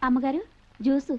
అమ్మగారు juice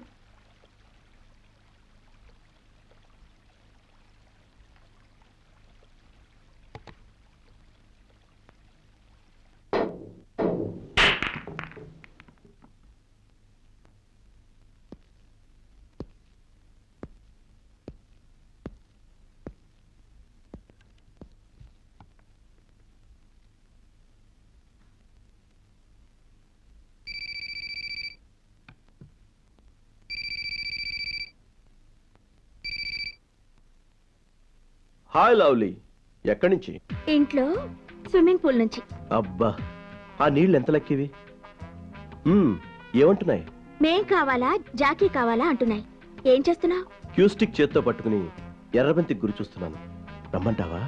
hi lovely ఎక్కడి నుంచి ఇంట్లో స్విమ్మింగ్ పూల్ నుంచి అబ్బా ఆ నీళ్ళు ఎంత లెక్కివి మ్మ్, ఏమంటున్నాయి మేం కావాలా జాకీ కావాలా అంటున్నాయి ఏం చేస్తున్నావు క్యూస్టిక్ చేత్తో పట్టుకుని ఎర్రబంతికి గురి చూస్తున్నాను రమ్మంటావా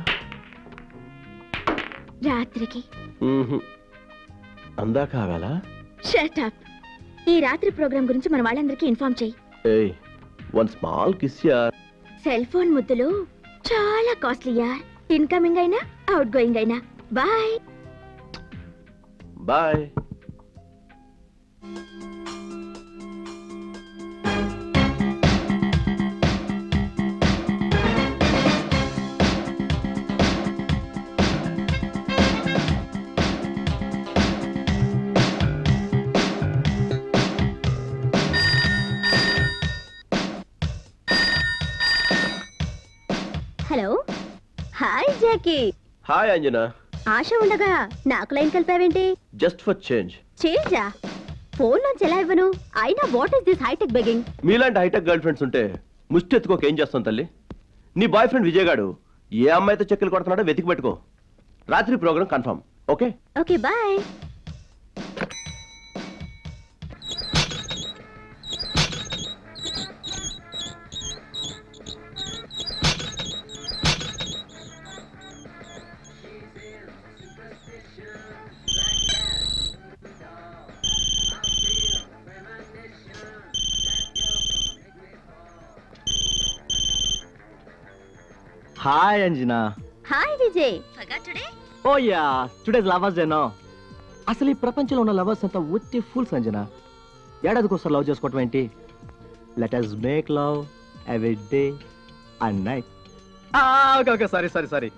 రాత్రికి మ్మ్హ్. అందాక ఆగాలా షట్ అప్ ఈ రాత్రి ప్రోగ్రాం గురించి మన వాళ్ళందరికీ ఇన్ఫార్మ్ చేయి ఏయ్ వన్ స్మాల్ కిస్ యార్ సెల్ ఫోన్ ముద్దులు చాలా కాస్ట్లీ యార్ ఇన్కమింగ్ అయినా అవుట్ గోయింగ్ అయినా bye bye hello hi Jackie hi Anjana Asha ఉండగా నాకు లైన్ కలిపావేంటి జస్ట్ ఫర్ చేంజ్ చేంజా ఫోన్ నుంచి ఎలా ఇవ్వను అయినా what is this hitech begging మీలాంటి హైటెక్ గర్ల్ ఫ్రెండ్స్ ఉంటే ముష్టి ఎత్తుకోక ఏం చేస్తాం తల్లి నీ బాయ్ ఫ్రెండ్ విజయ్ గాడు ఏ అమ్మాయితో చెక్కలు కొడుతున్నాడో వెతికి పెట్టుకో రాత్రి programme confirm okay okay bye hi Anjana hi Vijay today oh yeah today's lovers ఏనో అసలు ఈ ప్రపంచంలో ఉన్న లవర్స్ అంతా ఉత్తి ఫుల్స్ అంజనా ఏడాదికోసారి లవ్ చేసుకోవటం ఏంటి let us make love every day and night okay okay sorry sorry sorry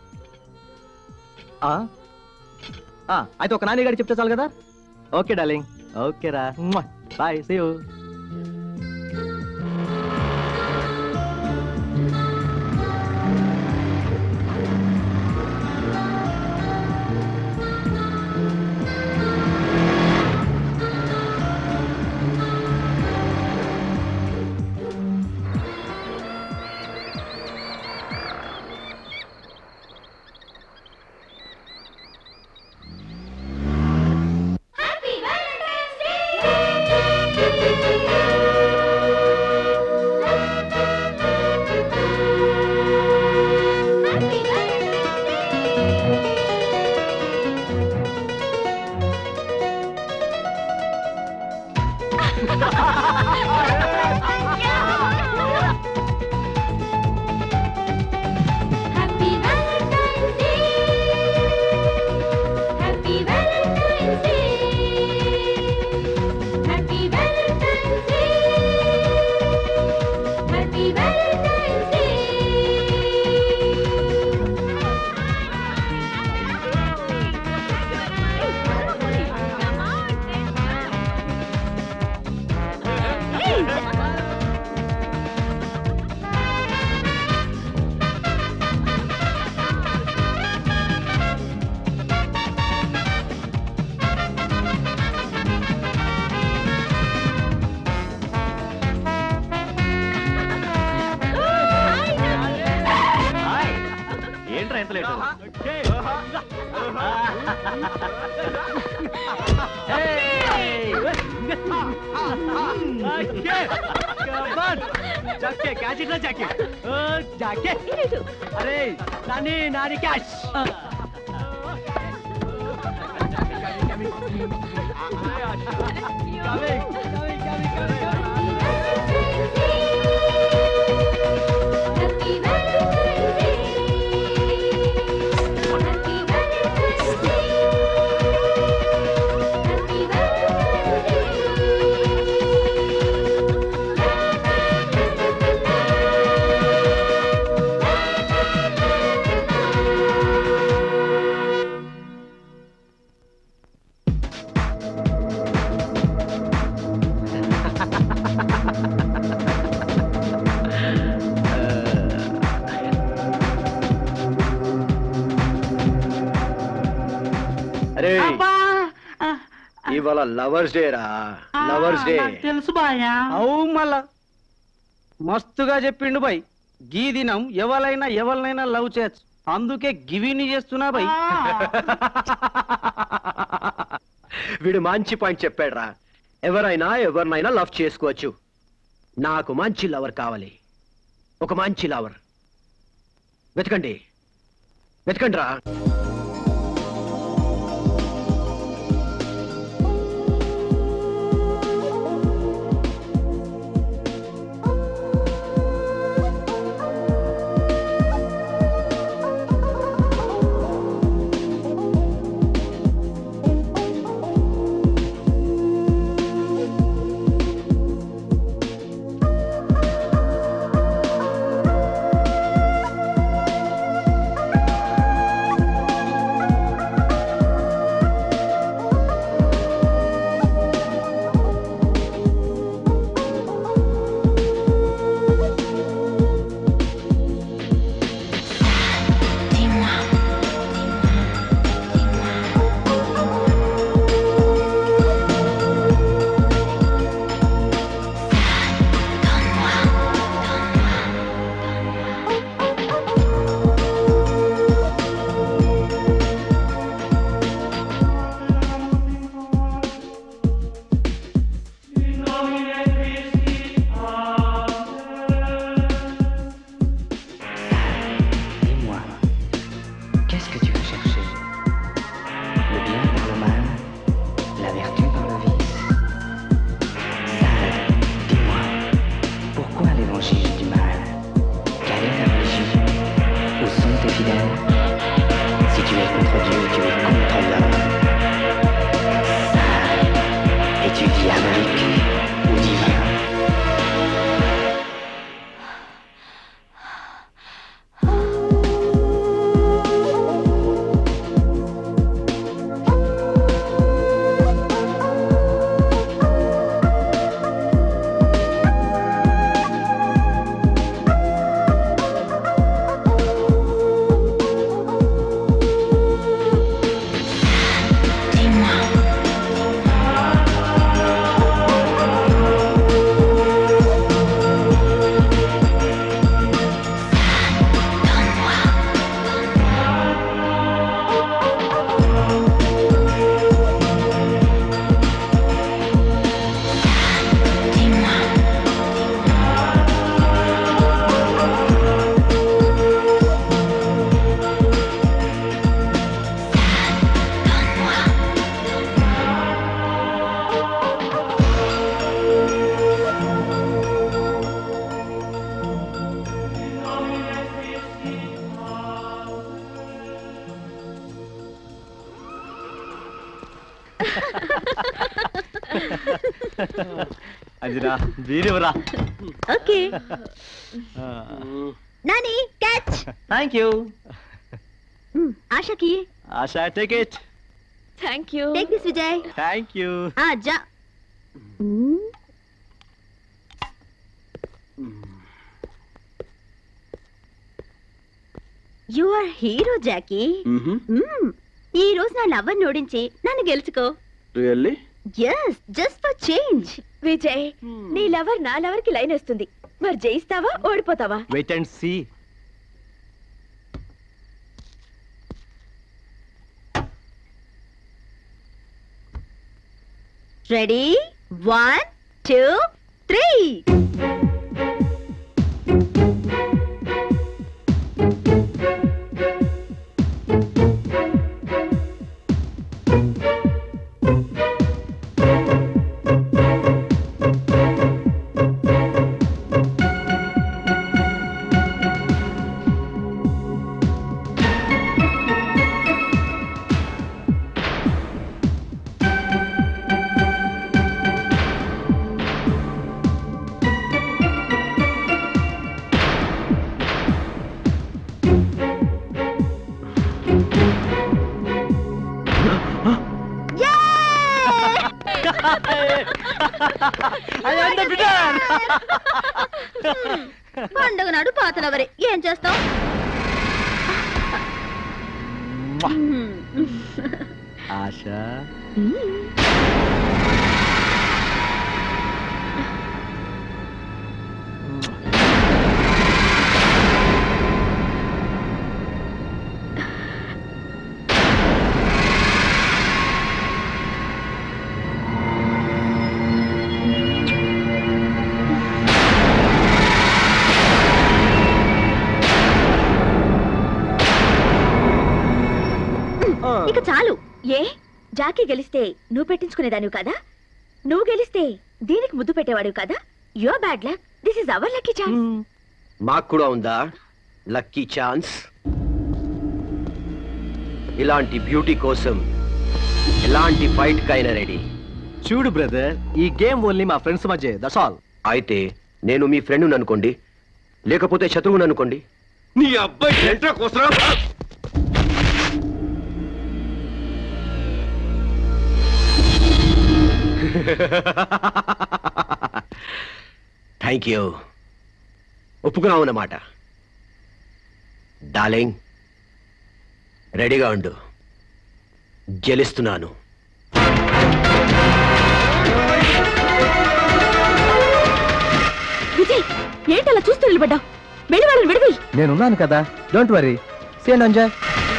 అయితే ఒక నాని గారికి చెప్తే చాలు కదా ఓకే డార్లింగ్ ఓకే రా bye see you Happy Valentine's Day. Happy Valentine's Day. Happy Valentine's Day. Happy Valentine's Day. ఏంట్రా ఎంత late జాకే catch ఇట్లా జాకే జాకే అరే Nani Nani catch Happy Valentine's Day. Happy Valentine's Day. Happy Valentine's Day. రేయ్ అబ్బా ఆ, ఇవాళ లవర్స్ డే రా ఆ, లవర్స్ డే నాకు తెలుసు బాయా అవు మళ్ళా మస్తుగా చెప్పిండు బై గీ దినం ఎవరైనా ఎవరినైనా లవ్ చేయొచ్చు అందుకే గివిని చేస్తున్నా బై వీడు మంచి పాయింట్ చెప్పాడు రా ఎవరైనా ఎవరినైనా లవ్ చేసుకోవచ్చు నాకు మంచి లవర్ కావాలి ఒక మంచి లవర్ వెతకండి వెతకండి రా Dis-moi, qu'est-ce que tu veux chercher Le bien par le mal La vertu par le vice Sade, dis-moi, pourquoi l'évangile du mal Quelle est ta religion Où sont tes fidèles Si tu es contre Dieu, tu es contre l'homme. Sade, es-tu diabolique ou divin Anjana వీరివరా okay Nani catch thank you ఆశకి Asha take it thank you take this Vijay thank you ఆ జా you are hero Jackie మ్మ్. ఈ రోజు నా lover ఓడించి నన్ను గెలుచుకో really yes just for change Vijay నీ లవర్ నా లవర్ కి లైన్ వస్తుంది మరి జయిస్తావా ఓడిపోతావా wait and see ready one two three పండుగ నాడు పాతలవరే ఏం చేస్తాం ఆశ ఇక చాలు ఏ జాకీ గెలిస్తే నువ్వు పెట్టించుకునేదానివి కదా నువ్వు గెలిస్తే దీనికి ముద్దు పెట్టేవాడు కదా your bad luck this is our lucky chance మాకు కూడా ఉందా లక్కీ ఛాన్స్ ఇలాంటి బ్యూటీ కోసం ఎలాంటి ఫైట్ కైనా రెడీ చూడు బ్రదర్ ఈ గేమ్ ఓన్లీ మా ఫ్రెండ్స్ మధ్య దట్స్ ఆల్ అయితే నేను మీ ఫ్రెండ్ అనుకోండి లేకపోతే శత్రువుని అనుకోండి నీ అబ్బాయి ఎంట్రా కోసరా థ్యాంక్ యూ ఒప్పుకున్నావు అన్నమాట డార్లింగ్ రెడీగా ఉండు గెలుస్తున్నాను విజయ్ ఏంటలా చూస్తూ నిలబడ్డావు వెళ్ళి వాళ్ళని విడవి నేనున్నాను కదా డోంట్ వరీ సేన్ ఎంజాయ్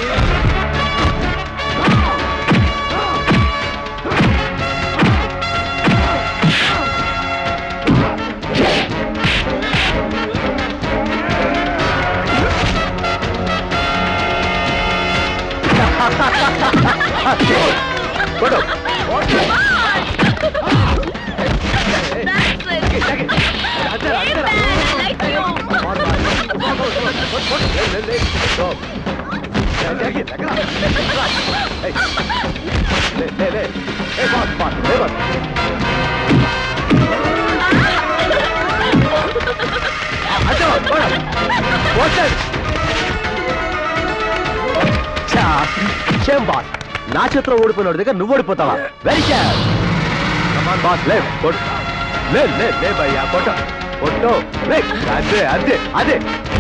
షేమ్ బాస్ నా చేతిలో ఓడిపోయిన దగ్గర నువ్వు ఓడిపోతావా వెరీ షేర్ కమాన్ బాస్ లే కొట్టు లే లే లే భయ్యా కొట్టు కొట్టు లే అదే అదే అదే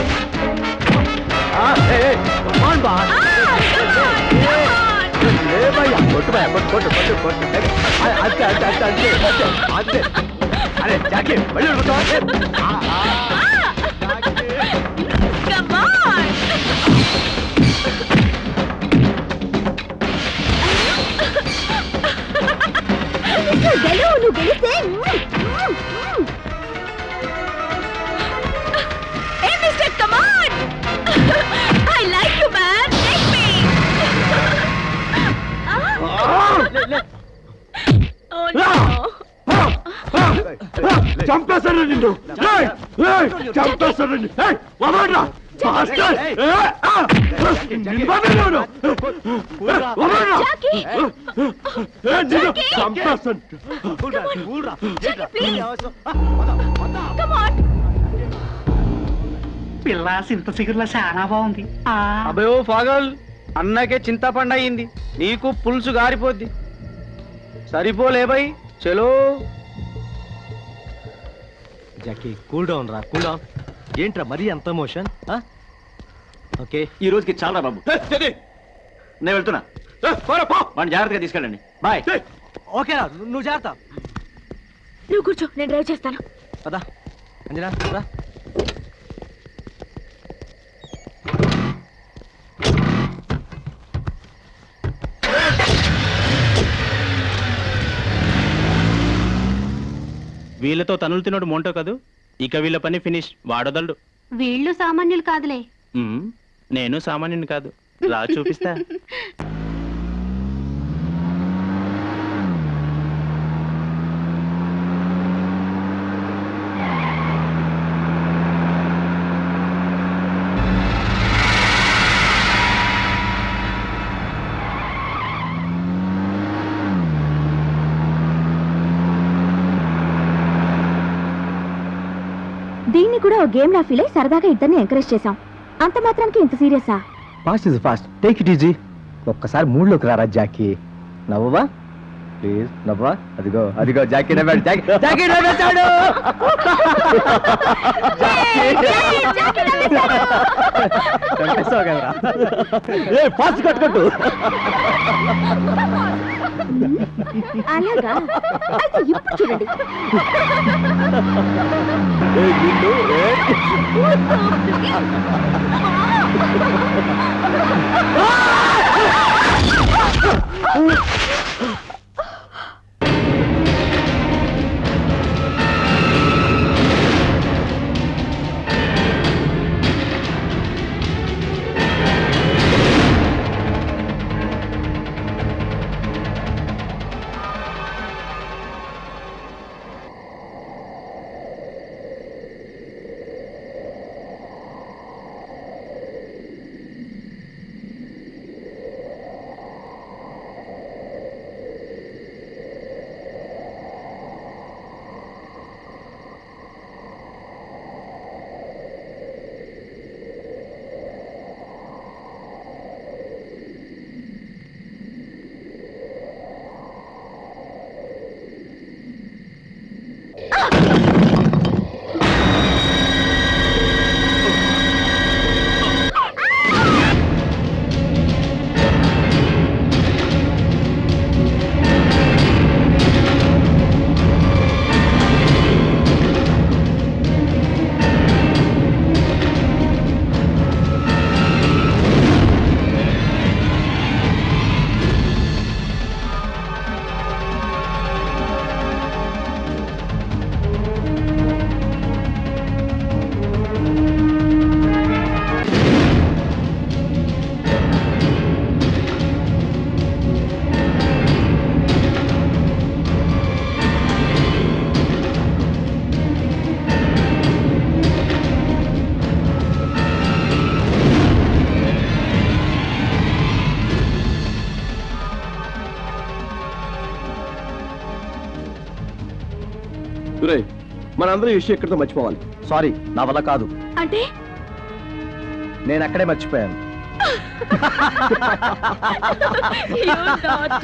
కమాన్ బాస్ లే భయ్యా కొట్టు భయ్యా కొట్టు కొట్టు కొట్టు కొట్టు లే. అ- అంతే అంతే అంతే అంతే అంతే అంతే అరే జాకీ మళ్ళీ ఓడిపోతావా ఆ, ఆ. గెలువు నువ్వు గెలిస్తే hey mister come on I like you man take me oh no చంపేస్తాను నిన్ను ఏయ్! ఏయ్! చంపేస్తాను నిన్ను ఏయ్! వదలరా! మాస్టర్! ఏయ్! ఆ! నిన్ను వదలను! వదలరా! జాకీ ఏయ్, నిన్ను చంపేస్తాను. కమ్ ఆన్ పిల్ల సింత సిగురులో చాలా బాగుంది ఆ అభయో ఫాగల్ అన్నకే చింతపండు అయింది నీకు పులుసు గారిపోద్ది సరిపోలే బై చలో జాకీ కూల్ డౌన్ రా కూల్ డౌన్ ఏంట్రా మరీ అంత మోషన్ ఓకే ఈ రోజుకి చాలా బాబు ఏయ్, చెయ్యి. నేను వెళ్తున్నా ఏయ్, పోరా, పో. వాడిని జాగ్రత్తగా తీసుకెళ్ళండి బాయ్ ఏయ్, ఓకే రా నువ్వు జాగ్రత్త నువ్వు కూర్చో నేను డ్రైవ్ చేస్తాను పదా అంజనా రా వీళ్ళతో తనులు తినోడు మోంటో కదూ ఇక వీళ్ళ పని ఫినిష్ వాడొదలడు వీళ్ళు సామాన్యులు కాదులే ఉమ్, నేను సామాన్యుని కాదు రా చూపిస్తా దీన్ని కూడా ఓ గేమ్ లా ఫీల్ అయి సరదాగా ఇద్దరిని ఎంకరేజ్ చేశాం అంత మాత్రానికి ఇంత సీరియసా fast is fast take it easy ఒక్కసారి మూడ్లోకి రారా జాకీ నవ్వవా ప్లీజ్ నవ్వా అదిగో అదిగో జాకీ నవ్వాడు జాకీ జాకీ నవ్వేశాడు జాకీ చంపేస్తావు కదరా ఏ ఫాస్ట్ కట్ కట్టు అలాగా అయితే ఇప్పుడు చూడండి ఏ, నిన్ను, ఏ. రేయ్, మనందరం ఈ విషయం ఇక్కడితో మర్చిపోవాలి సారీ నా వల్ల కాదు అంటే నేను అక్కడే మర్చిపోయాను You naughty.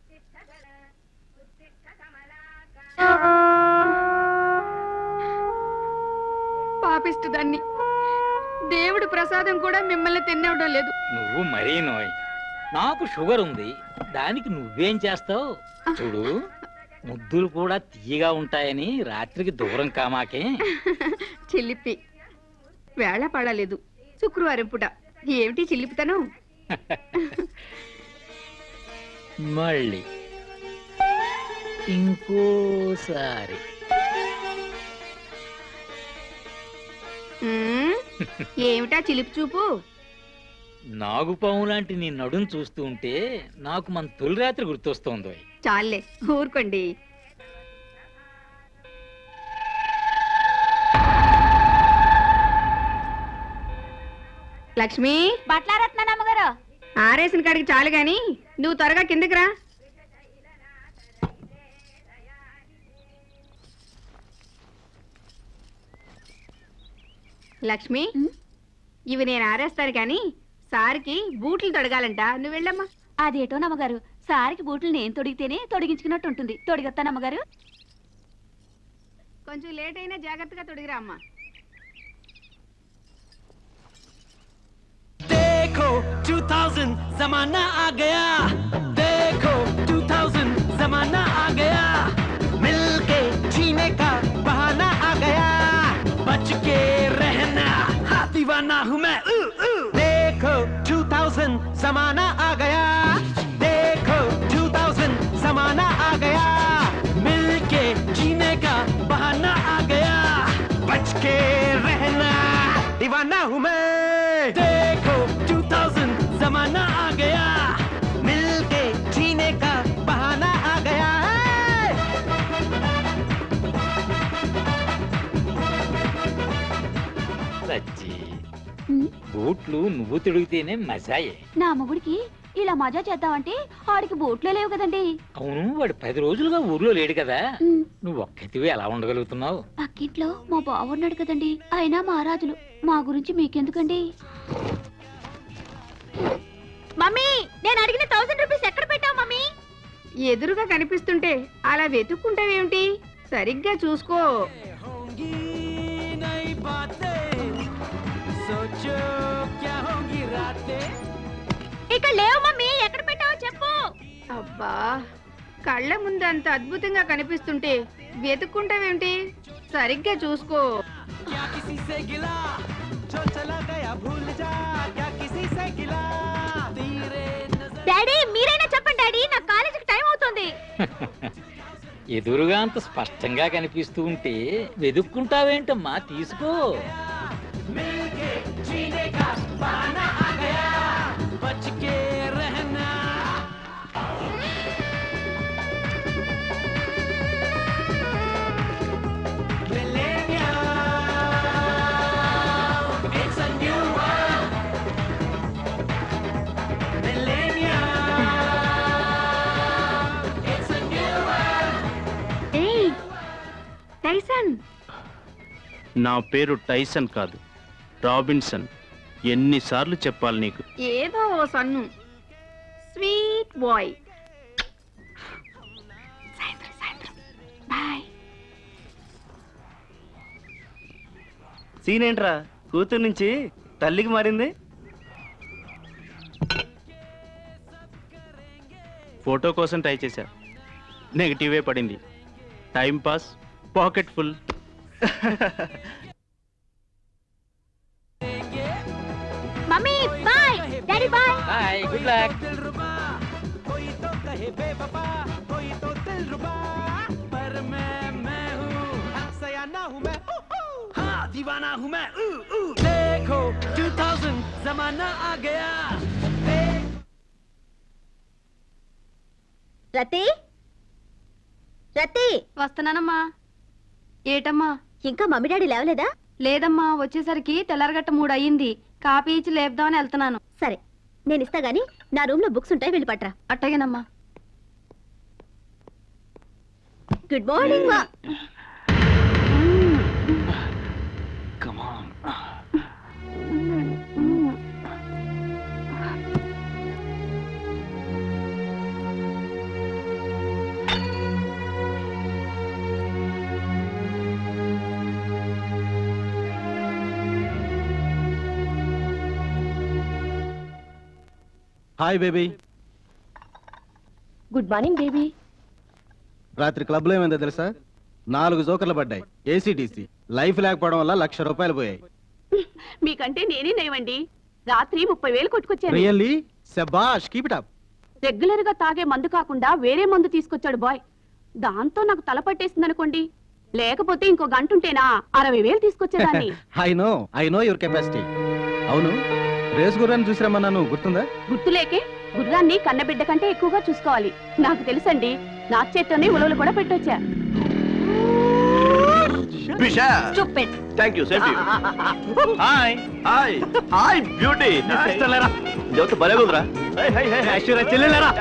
పాపిస్తు దాన్ని దేవుడి ప్రసాదం కూడా మిమ్మల్ని తినవడం లేదు నువ్వు మరీ నోయ్ నాకు షుగర్ ఉంది దానికి నువ్వేం చేస్తావు చూడు ముద్దులు కూడా తీయగా ఉంటాయని రాత్రికి దూరం కామాకే చిల్లిపి వేళ పడలేదు శుక్రవారం పూట ఏమిటి చిల్లిపితనం మళ్ళీ ఇంకోసారి ఉమ్, ఏమిటా చిలిపి చూపు నాగుపాము లాంటి నీ నడుం చూస్తూ ఉంటే నాకు మన తొలి రాత్రి గుర్తొస్తోంది చాలే ఊరుకోండి లక్ష్మి బట్లారత్నమ్మగారు ఆరేసిన కాడికి చాలు గాని నువ్వు త్వరగా కిందకి రా లక్ష్మి ఇవి నేను ఆరేస్తాను కానీ సార్కి బూట్లు తొడగాలంట నువ్వు వెళ్ళమ్మా అదేటో నమ్మగారు సారికి బూట్లు నేను తొడిగితేనే తొడిగించుకున్నట్టు ఉంటుంది తొడిగొత్తానమ్మగారు కొంచెం లేట్ అయినా జాగ్రత్తగా తొడిగిరా అమ్మా देखो 2000 जमाना आ गया देखो 2000 जमाना आ गया मिलके जीने का बहाना आ गया बच के रहना हाँ दीवाना हूँ मैं ऊ, ऊ। देखो 2000 जमाना आ गया देखो 2000 जमाना आ गया मिलके जीने का बहाना आ गया बच के रहना दीवाना हूँ मैं देखो 2000 जमाना आ गया मिलके जीने का बहाना आ गया సచ్చి బూట్లు నువ్వు తొడిగితేనే మజాయే నా మొగుడికి ఇలా మజా చేద్దామంటే ఆడికి బూట్లే లేవు కదండి అవును వాడు పది రోజులుగా ఊర్లో లేడు కదా నువ్వు ఒక్కతివి ఎలా ఉండగలుగుతున్నావు పక్కింట్లో మా బావున్నాడు కదండి అయినా మహారాజులు మా గురించి మీకెందుకండి మమ్మీ నేను అడిగిన థౌసండ్ రూపీస్ ఎక్కడ పెట్టావు మమ్మీ ఎదురుగా కనిపిస్తుంటే అలా వెతుక్కుంటావేమిటి సరిగ్గా చూసుకో नई बातें सोचो क्या होंगी रातें ఇక్కడ లేవు మమ్మీ ఎక్కడ పెట్టావో చెప్పు అబ్బా కళ్ళ ముందు అంత అద్భుతంగా కనిపిస్తుంటే వెతుక్కుంటావేమిటి సరిగ్గా చూసుకో क्या किसी से गिला जो चला गया भूल जा क्या किसी से गिला तेरे नजर డాడీ మీరైనా చెప్పండి డాడీ నాకు కాలేజీకి టైం అవుతుంది ఎదురుగా అంత స్పష్టంగా కనిపిస్తూ ఉంటే వెతుక్కుంటావేంటమ్మా తీసుకో मिलके जीने का बहाना आ गया बच के रहना Millennium, it's a new world. Millennium, it's a new world. ఏయ్ టైసన్ నా పేరు టైసన్ కాదు రాబిన్సన్ ఎన్నిసార్లు చెప్పాలి నీకు ఏదో ఓ సన్ను స్వీట్ బాయ్ సాయంత్రం సాయంత్రం బాయ్ సీన్ ఏంట్రా కూతురు నుంచి తల్లికి మారింది ఫోటో కోసం ట్రై చేశా నెగిటివే పడింది time pass pocket full mummy bye daddy bye bye good luck कोई तो कहे बेवफा कोई तो दिल रुबा पर मैं मैं हूँ सयाना हूँ मैं ऊ, ऊ। हाँ दीवाना हूँ मैं ऊ, ऊ। देखो 2000 जमाना आ गया देख రతి రతి వస్తున్నానమ్మా ఏటమ్మా ఇంకా మమ్మీ డాడీ లేవలేదా లేదమ్మా వచ్చేసరికి తెల్లారగట్ట మూడు అయ్యింది కాపీ ఇచ్చి లేపుదామని వెళ్తున్నాను సరే నేను ఇస్తా గానీ నా రూమ్ లో బుక్స్ ఉంటాయి వెళ్ళి పట్రా అట్టగేనమ్మా గుడ్ మార్నింగ్ మా hi baby good morning baby రాత్రి క్లబ్లో ఏమైందో తెలుసా నాలుగు జోకర్లు పడ్డాయి ఏసీటీసీ లైఫ్ లేకపోవడం వల్ల లక్ష రూపాయలు పోయాయి మీకంటే నేనే నయమండి రాత్రి ముప్పై వేలు కొట్టుకొచ్చాను రియల్లీ శబాష్ కీప్ ఇట్ అప్ రెగ్యులర్ గా తాగే మందు కాకుండా వేరే మందు తీసుకొచ్చాడు బాయ్ దాంతో నాకు తల పట్టేసింది అనుకోండి లేకపోతే ఇంకో గంట ఉంటేనా అరవై వేలు తీసుకొచ్చేదాన్ని I know I know your capacity అవును రేస్ గుర్రాన్ని చూసిరమ్మన్నాను గుర్తుందా గుర్తులేకే గుర్రాన్ని కన్నబిడ్డ కంటే ఎక్కువగా చూసుకోవాలి నాకు తెలుసండి నా చేత్తోనే ఉలవలు కూడా పెట్టొచ్చా విషా Stupid. Thank you same hi hi hi beauty దేవత భలే ఉందిరా ఐశ్వర్య చెల్లెలరా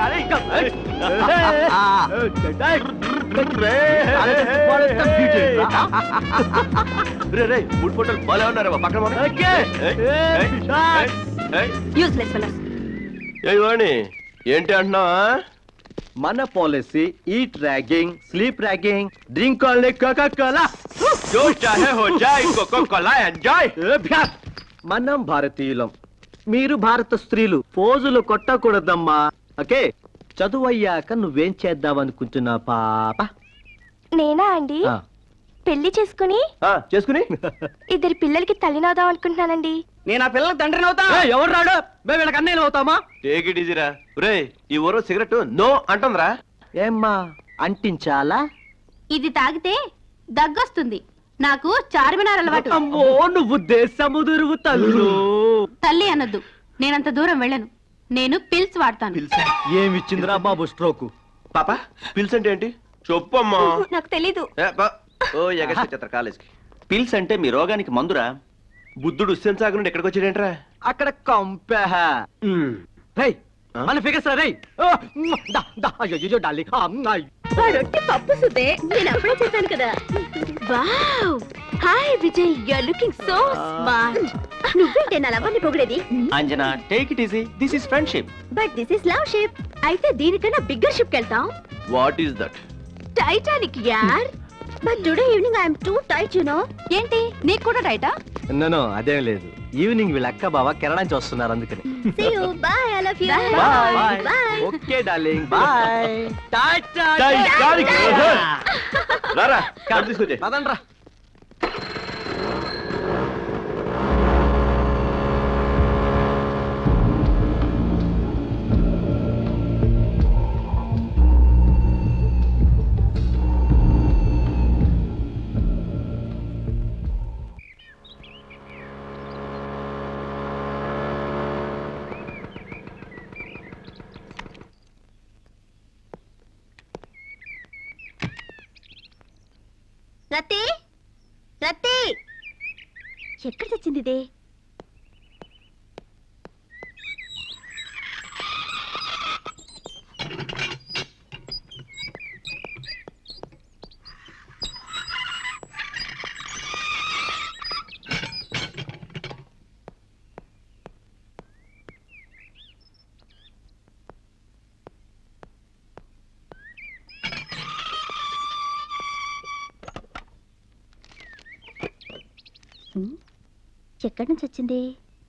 రే రే ఫుడ్ ఫోటోలు భలే ఉన్నారు పక్కన మన. ఏయ్, ఏయ్, ఏయ్, ఏయ్. యూస్లెస్ ఫెలోస్ ఏయ్ వాణి ఏంటి అంటున్నావా మన policy eat ragging sleep ragging drink only Coca Cola जो चाहे हो जाए कोको कोला ఎంజాయ్ మనం భారతీయులం మీరు భారత స్త్రీలు పోజులు కొట్టకూడదమ్మా ఓకే చదువు అయ్యాక నువ్వేం చేద్దామనుకుంటున్నా పాప నేనా అండి ఆ. పెళ్లి చేసుకుని చేసుకుని ఇద్దరు పిల్లలకి తల్లినవుదాం అనుకుంటున్నానండి నేను ఆ పిల్లల తండ్రిని అవుతా ఎవరు రాడు మేము వీళ్ళకి అన్నయ్యలు అవుతామా టేక్ ఇట్ ఈజీరా రే ఈ ఊరు సిగరెట్ నో అంటుందిరా ఏమ్మా అంటించాలా ఇది తాగితే దగ్గొస్తుంది నాకు చార్మినార్ అలవాటు అమ్మో నువ్వు దేశము తల్లు తల్లి అనొద్దు నేనంత దూరం వెళ్ళను నేను పిల్స్ వాడతాను ఏమిచ్చిందిరా బాబు స్ట్రోక్ పాప పిల్స్ అంటే ఏంటి చెప్పమ్మా నాకు తెలీదు ఏ, బా- ఓ ఎగస్ట్ చిత్ర కాలేజ్కి పిల్స్ అంటే మీ రోగానికి మందురా బుద్ధుడు ఉస్సెన్ సాగర్ నుండి ఎక్కడికి వచ్చాడేంట్రా అక్కడ కంపెహ రేయ్ మన ఫిగర్స్ రేయ్ ఓ, మ్మ్, దా, దా, అయ్యో, అయ్యో, డార్లింగ్. ఆ, మ్మ్, అయ్. వాడొట్టి పప్పు సుదే నేను అప్పుడే చెప్పాను కదా wow hi Vijay you are looking so smart నువ్వేంటే నా లవ్వర్ని పొగిడేది Anjana take it easy this is friendship but this is love ship అయితే దీనికన్నా బిగ్గర్ షిప్ వెళ్తాం వాట్ ఈస్ దట్ టైటానిక్ యార్ but today evening I'm too tight you know ఏంటి నీకు కూడా టైటా నో నో అదేం లేదు ఈవినింగ్ వీళ్ళ అక్క బావ కెనడా నుంచి వస్తున్నారు అందుకని see you bye I love you bye bye okay darling bye Titanic. రారా కార్ తీసుకొచ్చే పదండ్రా రతి రతి ఎక్కడ తెచ్చింది ఇదే ఎక్కడి నుంచి వచ్చింది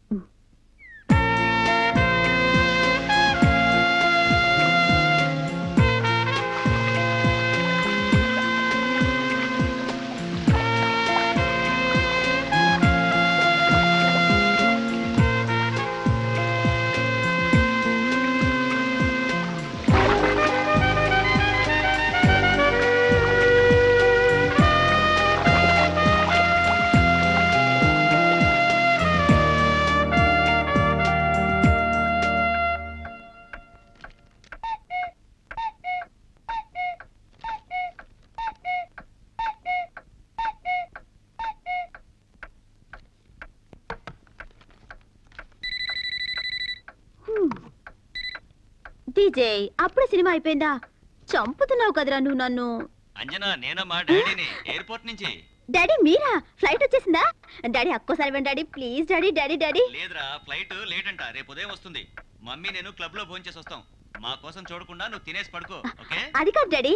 డీజే అప్పుడే సినిమా అయిపోయిందా చంపుతున్నావు కదరా నువ్వు నన్ను అంజనా నేనమ్మా డాడీని ఎయిర్పోర్ట్ నుంచి డాడీ మీరా ఫ్లైట్ వచ్చేసిందా డాడీ అక్కోసారి ఇవ్వండి daddy please daddy daddy daddy లేదురా ఫ్లైట్ లేట్ అంట రేపు ఉదయం వస్తుంది మమ్మీ నేను క్లబ్ లో భోంచేసి వస్తాం మా కోసం చూడకుండా నువ్వు తినేసి పడుకో ఓకే అది కాదు డాడీ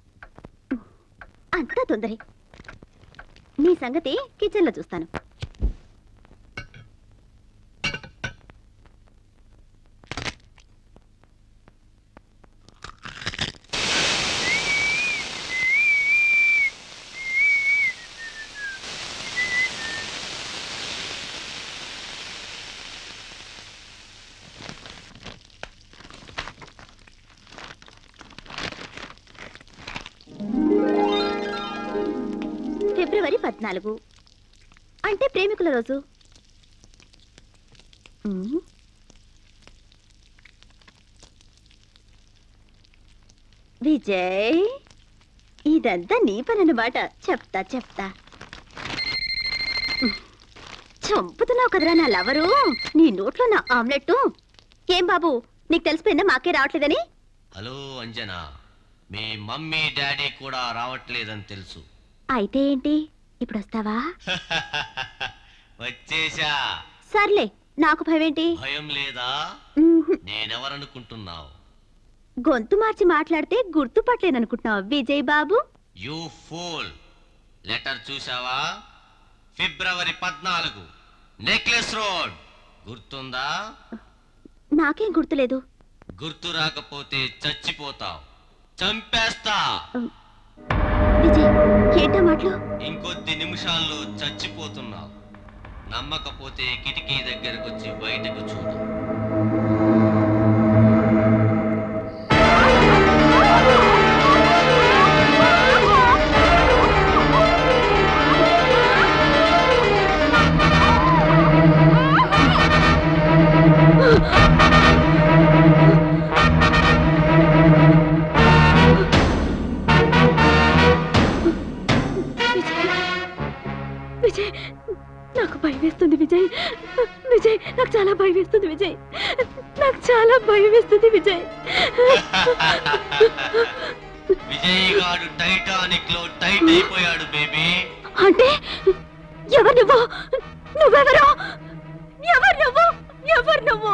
అంతా తొందరే నీ సంగతి కిచెన్ లో చూస్తాను పద్నాలుగు అంటే ప్రేమికుల రోజు ఉమ్. విజయ్ ఇదంతా నీ పనన్నమాట చెప్తా చెప్తా చంపుతున్నావు కదరా నా లవరు నీ నోట్లో నా ఆమ్లెట్ ఏం బాబు నీకు తెలిసిపోయిందా మాకే రావట్లేదని హలో అంజనా మీ మమ్మీ డాడీ కూడా రావట్లేదని తెలుసు అయితే ఏంటి ఇప్పుడు వస్తావా వచ్చేసా సర్లే నాకు భయం ఏంటి భయం లేదా ఉహుం. నేనెవరనుకుంటున్నావు గొంతు మార్చి మాట్లాడితే గుర్తుపట్టలేననుకుంటున్నావు విజయ్ బాబు యూ ఫూల్ లెటర్ చూసావా ఫిబ్రవరి పద్నాలుగు నెక్లెస్ రోడ్ గుర్తుందా నాకేం గుర్తులేదు గుర్తు రాకపోతే చచ్చిపోతావు చంపేస్తా విజయ్ ఏంటో మాటలు ఇంకొద్ది నిమిషాల్లో చచ్చిపోతున్నావు నమ్మకపోతే కిటికీ దగ్గరకు వచ్చి బయటకు చూడు విజయ్ విజయ్ నాకు భయం వేస్తుంది విజయ్ విజయ్ నాకు చాలా భయం వేస్తుంది విజయ్ నాకు చాలా భయం వేస్తుంది విజయ్ విజయ్ గాడు టైటానిక్ లో టైట్ అయిపోయాడు బేబీ అంటే ఎవరు నువ్వు నువ్వెవరు ఎవరు నువ్వు ఎవరు నువ్వు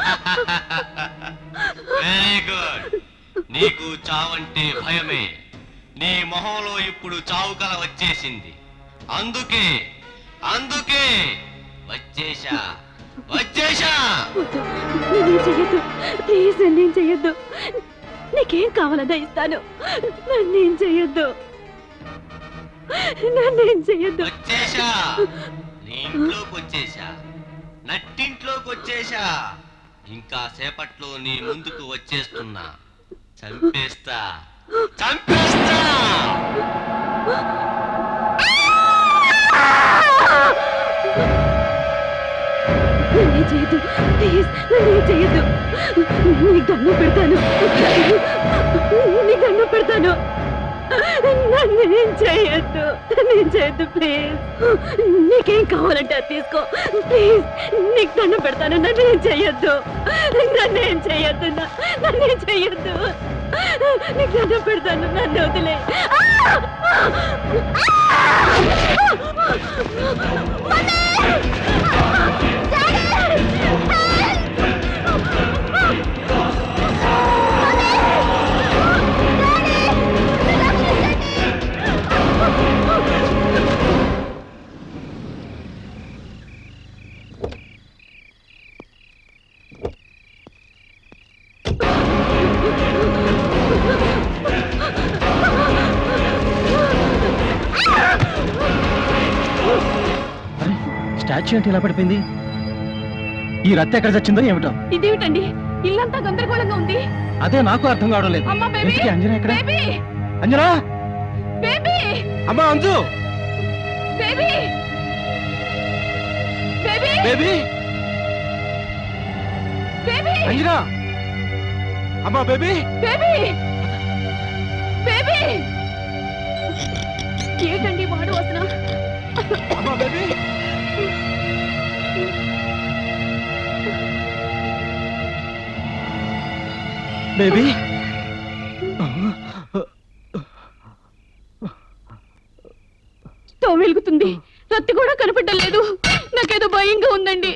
వెరీ గుడ్ నీకు చావంటే భయమే నీ మొహంలో ఇప్పుడు చావు కల వచ్చేసింది అందుకే అందుకే వచ్చేశా వచ్చేశా వద్దు, నేనేం చెయ్యొద్దు ప్లీజ్ నన్నేం చెయ్యొద్దు నీకేం కావాలన్నా ఇస్తాను నన్నేం చెయ్యొద్దు నన్నేం చెయ్యొద్దు వచ్చేశా నీ ఇంట్లోకి వచ్చేశా నట్టింట్లోకి వచ్చేశా ఇంకా సేపట్లో నీ ముందుకు వచ్చేస్తున్నా చంపేస్తా చంపేస్తా నన్నేం చెయ్యొద్దు ప్లీజ్ నన్నేం చెయ్యొద్దు నీకు దండం పెడతాను నీకు దండం పెడతాను నన్నేం చేయొద్దు నన్నేం చేయొద్దు ప్లీజ్ నీకేం కావాలంటే అది తీసుకో ప్లీజ్ నీకు దండం పెడతాను నన్నేం చెయ్యొద్దు నన్నేం చెయ్యొద్దు నా- నన్నేం చెయ్యొద్దు నీకు దండం పెడతాను నన్ను వదిలే స్టాచ్యూ అంటే ఇలా పడిపోయింది ఈ రత్త ఎక్కడ చచ్చిందో ఏమిటో ఇదేమిటండి ఇల్లంతా గందరగోళంగా ఉంది అదే నాకు అర్థం కావడం లేదు అమ్మా బేబీ ఇంతకీ అంజనా ఎక్కడ బేబీ అంజనా బేబీ అమ్మా Anju baby baby baby baby Anjana అమ్మా బేబీ బేబీ బేబీ ఏంటండి వాడు వస్తున్నా అమ్మా బేబీ బేబీ స్టవ్ వెలుగుతుంది రత్తి కూడా కనపడడం లేదు నాకేదో భయంగా ఉందండి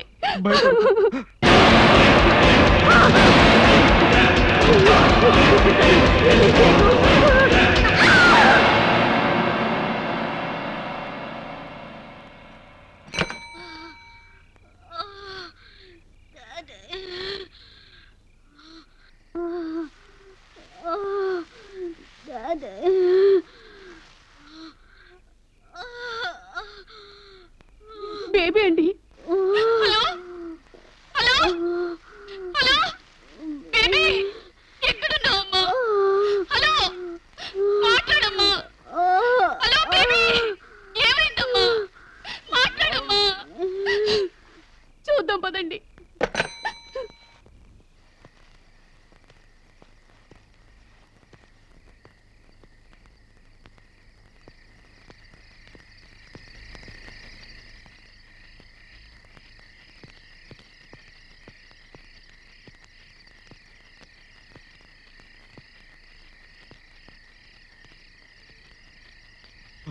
బేబీ అండి హలో హలో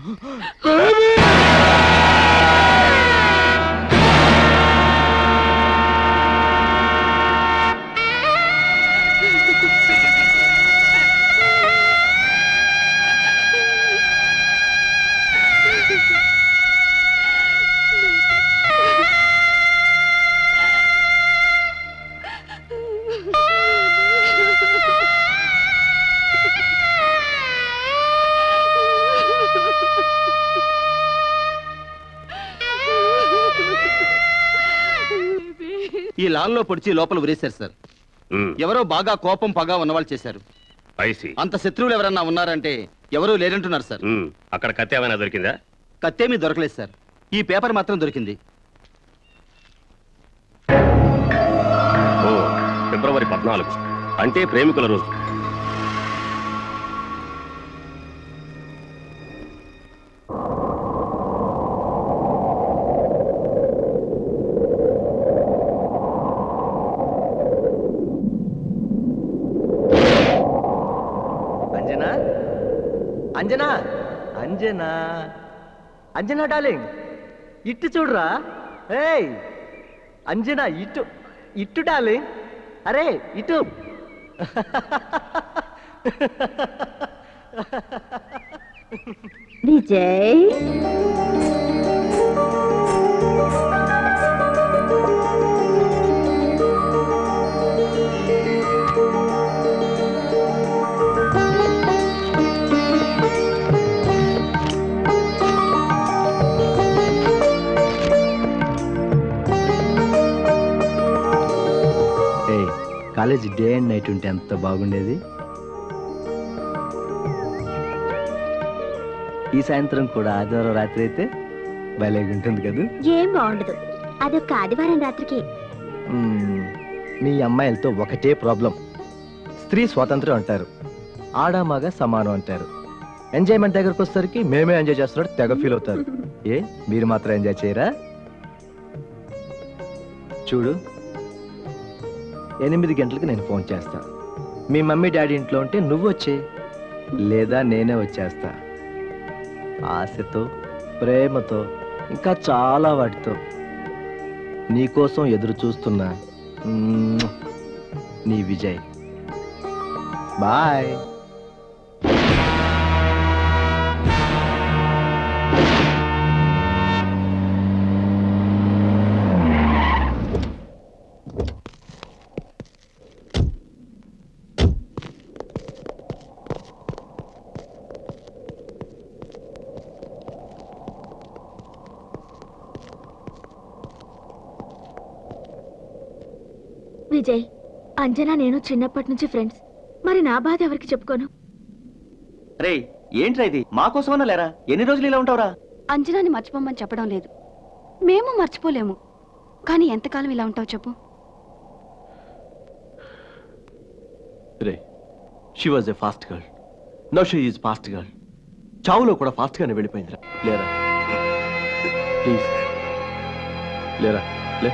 ఈ లాన్లో పొడిచి లోపల ఉరేశారు సార్ ఎవరో బాగా కోపం పగా ఉన్నవాళ్ళు చేశారు ఐసి అంత శత్రువులు ఎవరన్నా ఉన్నారంటే ఎవరూ లేరంటున్నారు సార్ అక్కడ కత్తి ఏమైనా దొరికిందా కత్తేమీ దొరకలేదు సార్ ఈ పేపర్ మాత్రం దొరికింది ఓ ఫిబ్రవరి పద్నాలుగు అంటే ప్రేమికుల రోజు అంజనా అంజనా అంజనా అంజనా డార్లింగ్ ఇట్టు చూడరా ఏయ్ అంజనా ఇటు ఇటు డార్లింగ్ అరే ఇటు విజయ్ ఏయ్ కాలేజ్ డే అండ్ నైట్ ఉంటే ఎంత బాగుండేది ఈ సాయంత్రం కూడా ఆదివారం రాత్రి అయితే భలేగా ఉంటుంది కదా ఏం బాగుండదు అదొక ఆదివారం రాత్రికి మ్మ్. మీ అమ్మాయిలతో ఒకటే ప్రాబ్లం స్త్రీ స్వాతంత్రం అంటారు ఆడ మగ సమానం అంటారు ఎంజాయ్మెంట్ దగ్గరకు వచ్చేసరికి మేమే ఎంజాయ్ చేస్తున్నట్టు తెగ ఫీల్ అవుతారు ఏ మీరు మాత్రం ఎంజాయ్ చేయరా చూడు ఎనిమిది గంటలకు నేను ఫోన్ చేస్తా మీ మమ్మీ డాడీ ఇంట్లో ఉంటే నువ్వు వచ్చే లేదా నేనే వచ్చేస్తా ఆశతో ప్రేమతో ఇంకా చాలా వాటితో నీకోసం ఎదురు చూస్తున్నా మ్మ్. నీ విజయ్ బాయ్ విజయ్ అంజనా నేను చిన్నప్పటి నుంచి ఫ్రెండ్స్ మరి నా బాధ ఎవరికి చెప్పుకోను రే ఏంట్రా ఇది మా కోసమన్నా లేరా ఎన్ని రోజులు ఇలా ఉంటావురా అంజనాని మర్చిపోమని చెప్పడం లేదు మేము మర్చిపోలేము కానీ ఎంతకాలం ఇలా ఉంటావు చెప్పు రే she was a fast girl no she is fast girl చావులో కూడా ఫాస్ట్ గానే వెళ్ళిపోయిందిరా లేరా ప్లీజ్ లేరా లే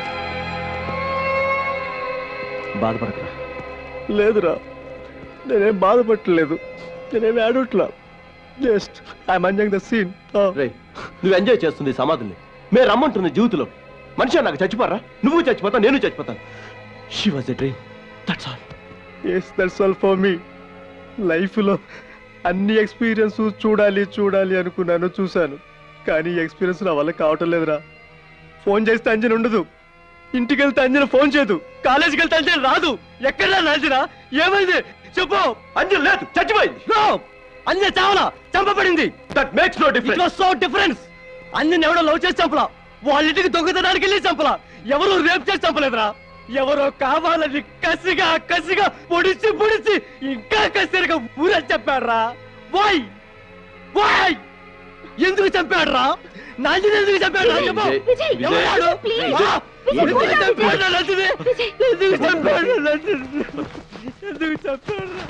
బాధపడకరా లేదురా నేనేం బాధపడలేదు నేనేం ఆడట్లా just I'm enjoying the scene రే నువ్వు ఎంజాయ్ చేస్తుంది సమాధిని మేము రమ్మంటుంది జీవితంలో మనిషి నాకు చచ్చిపోరా నువ్వు చచ్చిపోతావు నేను చచ్చిపోతాను she was a dream that's all yes that's all for me లైఫ్లో అన్ని ఎక్స్పీరియన్స్ చూడాలి చూడాలి అనుకున్నాను చూశాను కానీ ఈ ఎక్స్పీరియన్స్ నా వల్ల కావటం లేదురా ఫోన్ చేస్తే అంజన ఉండదు ఇంటికి వెళ్తే అంజన ఫోన్ చేయదు కాలేజీకి వెళ్తే అంజన రాదు ఎక్కడ అంజన ఏమైంది చెప్పు అంజన లేదు చచ్చిపోయింది నో అంజన చావలా చంపబడింది that makes no it was so difference Anjana ఎవడో లవ్ చేసి చంపలా వాళ్ళ ఇంటికి దొంగతనానికి వెళ్ళి చంపలా ఎవరు రేప్ చేసి చంపలేదురా ఎవరో కావాలని కసిగా కసిగా పొడిచి పొడిచి ఇంకా కసిగా ఊరని చెప్పాడ్రా వై వై ఎందుకు చంపాడ్రా నందిని ఎందుకు చంపాడ్రా చెప్పు విజయ్, ఎవరాడు? ప్లీజ్. ఆ, విజయ్, ఎందుకు విజయ్, చంపాడ్రా నందిని? ఎందుకు చంపాడ్రా నందిని? విజయ్. ఎందుకు చంపాడ్రా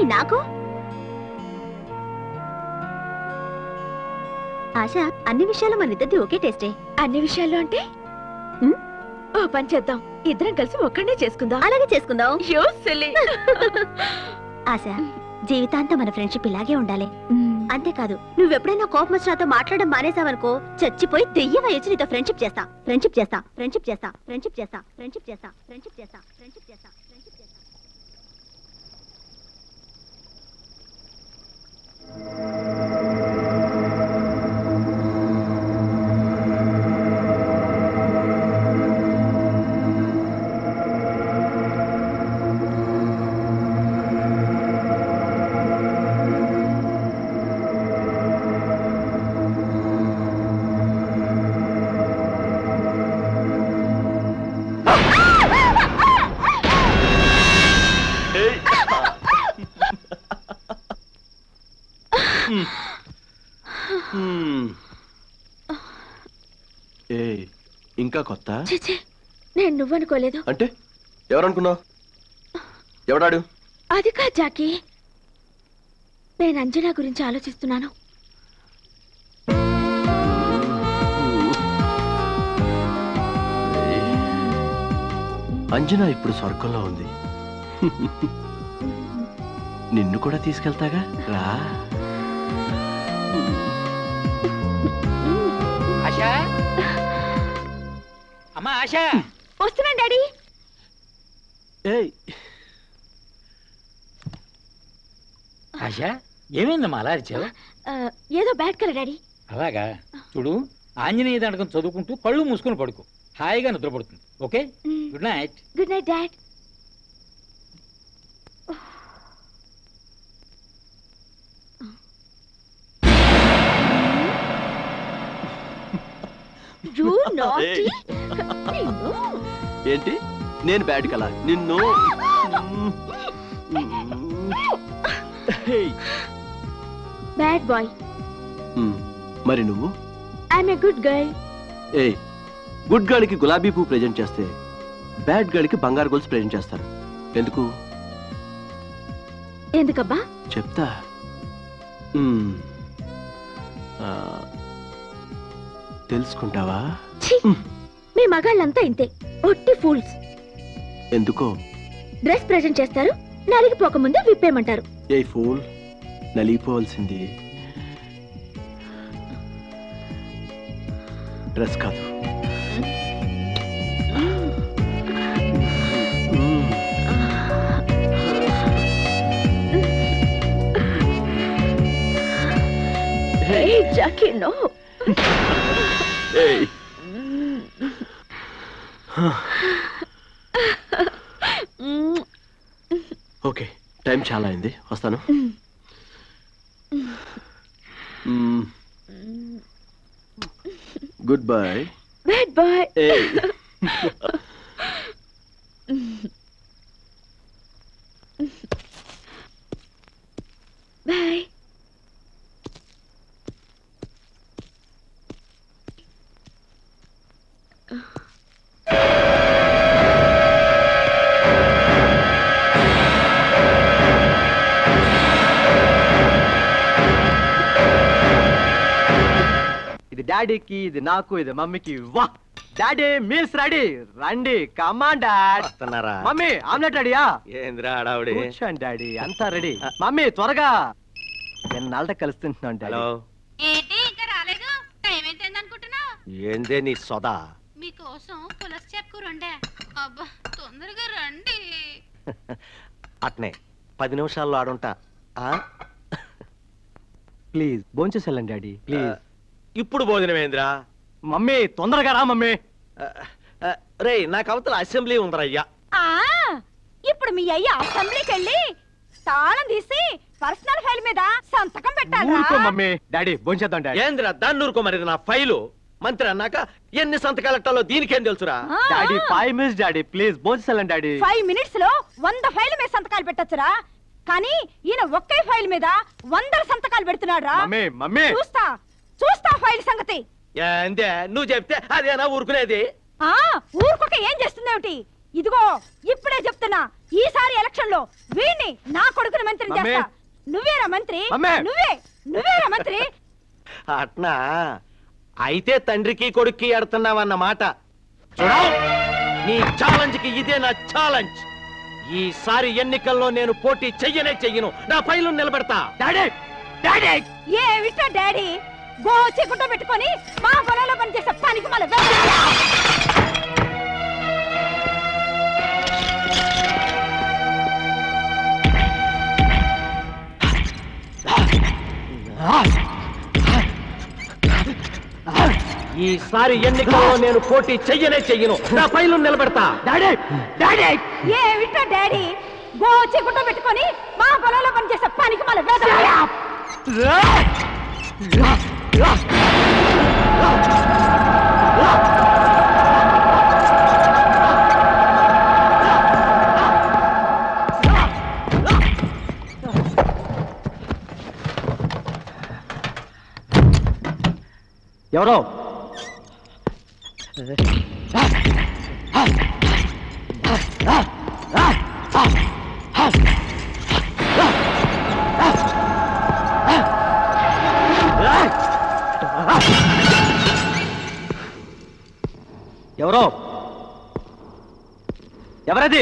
నాకు ఆశ అన్ని విషయాలు మన ఇద్దరిది ఒకే టేస్టే అన్ని విషయాల్లో అంటే ఓ పని చేద్దాం ఇద్దరం కలిసి ఒక్కడనే చేసుకుందాం అలాగే చేసుకుందాం యో సిల్లీ ఆశ జీవితాంతం మన ఫ్రెండ్షిప్ ఇలాగే ఉండాలి అంతేకాదు నువ్వెప్పుడైనా కోపం వచ్చి నాతో మాట్లాడడం మానేసావనుకో చచ్చిపోయి దెయ్యం అయ్యొచ్చి నీతో ఫ్రెండ్షిప్ చేస్తా ఫ్రెండ్షిప్ చేస్తా ఫ్రెండ్షిప్ చేస్తా ఫ్రెండ్షిప్ చేస్తా ఫ్రెండ్షిప్ చేస్తా ఫ్రెండ్షిప్ చేస్తా ఫ్రెండ్షిప్ చేస్తా ఫ్రెండ్షిప్ చేస్తా హ్మ్. ఏ ఇంకా కొత్త చిచి నేను నువ్వనుకోలేదు అంటే ఎవరనుకున్నావు ఎవడాడు అది కాదు జాకీ నేను అంజనా గురించి ఆలోచిస్తున్నాను అంజనా ఇప్పుడు స్వర్గంలో ఉంది నిన్ను కూడా తీసుకెళ్తాగా రా ఆశా అమ్మా ఆశా వస్తున్నాను డాడీ ఏయ్ ఆశా ఏమైందమ్మా అలా అరిచావు ఆ, ఏదో బ్యాడ్ కలర్ డాడీ అలాగా చూడు ఆంజనేయ దండకం చదువుకుంటూ కళ్ళు మూసుకొని పడుకో హాయిగా నిద్రపడుతుంది okay good night good night dad you naughty నిన్ను ఏంటి నేను బ్యాడ్ కలా నిన్ను హేయ్. Bad boy hmm. మరి నువ్వు I'm a good girl a good గాడికి గులాబీ పువ్వు ప్రెజెంట్ చేస్తే బ్యాడ్ గాడికి బంగారు గోల్స్ ప్రెజెంట్ చేస్తారు ఎందుకు ఎందుకబ్బా చెప్తా హ్మ్. ఆ, తెలుసుకుంటావా ఛీ! మీ మగాళ్ళంతా ఇంతే ఒట్టి ఫూల్స్ ఎందుకో డ్రెస్ ప్రెజెంట్ చేస్తారు నలిగిపోకముందే విప్పేయమంటారు ఏ ఫూల్ నలిగిపోవాల్సింది డ్రెస్ కాదు Hey, Jackie, no. ఏయ్. ఓకే టైం చాలా అయింది వస్తాను good bye Bad boy. Bye. ఇది డాడీకి ఇది నాకు ఇది మమ్మీకి వా డాడీ మీల్స్ రెడీ రండి కమాన్ డాడ్ వస్తున్నారా మమ్మీ ఆమ్లెట్ రెడీయా ఏంద్రా ఆడావిడి కూర్చోండి డాడీ అంతా రెడీ మమ్మీ త్వరగా ఎన్నాళ్ళ కలుస్తుంటున్నాం డాడీ హలో ఏంటి ఇంకా రాలేదు టైం ఏంటైంది అనుకుంటున్నావు ఏందే నీ సొదా మీకోసం పులస చెప్పుకు రండే అబ్బా తొందరగా రండి అట్నే పది నిమిషాల్లో ఆడుంటా ఆ? ప్లీజ్ భోంచేసి వెళ్ళండి డాడీ ప్లీజ్ ఇప్పుడు భోజనమేంద్రా మమ్మీ తొందరగా రా మమ్మీ రే నాకు అవతల అసెంబ్లీ ఉందరయ్యా ఆ ఇప్పుడు మీ అయ్య అసెంబ్లీకి వెళ్ళి తాళం తీసి పర్సనల్ ఫైల్ మీద సంతకం పెట్టాలా ఊరుకో మమ్మీ డాడీ భోంచేద్దాం డాడీ ఏంద్రా దాన్ని ఊరుకో మరి ఇది నా ఫైలు మంత్రి అన్నాక ఎన్ని సంతకాలు ఎట్టాలో దీనికేం తెలుసురా daddy five minutes daddy please భోంచేసి వెళ్ళండి డాడీ ఫైవ్ మినిట్స్ లో వంద ఫైల్ మీద సంతకాలు పెట్టొచ్చురా కానీ ఈయన ఒకే ఫైల్ మీద వందల సంతకాలు పెడుతున్నాడు రా మమ్మీ మమ్మీ చూస్తా చూస్తా ఫైల్ సంగతి ఏందే నువ్వు చెప్తే అదేనా ఊరుకునేది ఆ ఊరుకొక ఏం చేస్తుందేమిటి ఇదిగో ఇప్పుడే చెప్తున్నా ఈసారి ఎలక్షన్ లో వీణ్ణి నా కొడుకుని మంత్రి మమ్మీ. చేస్తా నువ్వేరా మంత్రి మమ్మీ. నువ్వే నువ్వేరా మంత్రి అట్నా అయితే తండ్రికి కొడుక్కి ఎడుతున్నావన్నమాట చూడవు నీ ఛాలెంజ్ కి ఇదే నా ఛాలెంజ్ ఈసారి ఎన్నికల్లో నేను పోటీ చెయ్యనే చెయ్యను నా పైలు నిలబెడతా డాడీ డాడీ ఏ విషయం డాడీ గో చిక్కుట పెట్టుకొని మా పొలంలో పనిచేసే పనికి మళ్ళీ ఈసారి ఎన్నికల్లో నేను పోటీ చెయ్యనే చెయ్యను నా పైలు నిలబెడతా డాడీ డాడీ ఏ విషయం డాడీ గో చిక్కుట పెట్టుకొని మా పొలంలో పనిచేసే పనికి మళ్ళీ ఎవరో ఎవరో ఎవరది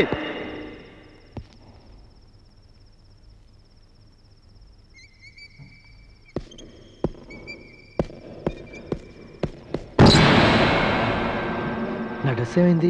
నా డ్రెస్ ఏమైంది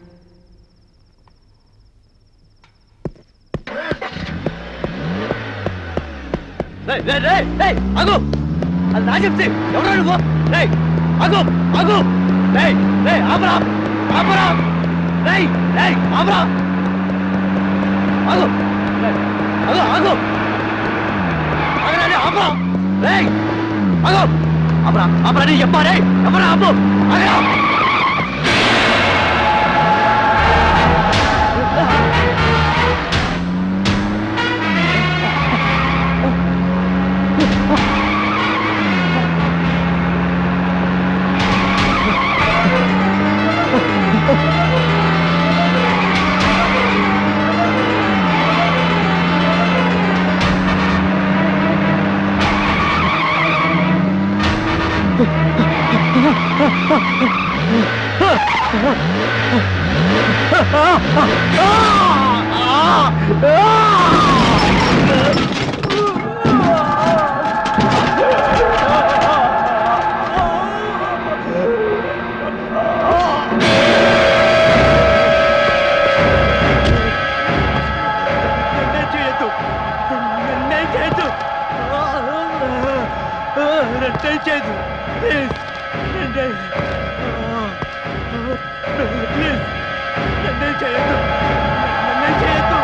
రేయ్, రేయ్, రేయ్, రేయ్, ఆగు అది నా చెప్తే ఎవరో నువ్వు రేయ్ ఆగు ఆగు రేయ్ రేయ్ ఆపరా ఆపరా రేయ్ రేయ్ ఆపరా ఆగు రేయ్, ఆగు ఆగు ఆగరా రేయ్, ఆపరా రేయ్ ఆగు ఆపరా ఆపరా నీ చెప్పా రేయ్ ఎవరా ఆపు ఆగరా నన్నే చేయొద్దు నన్నే చేయొద్దు నన్నే చేయొద్దు ప్లీజ్ నన్నే ప్లీజ్ నన్నే చేయొద్దు నన్నే చేయొద్దు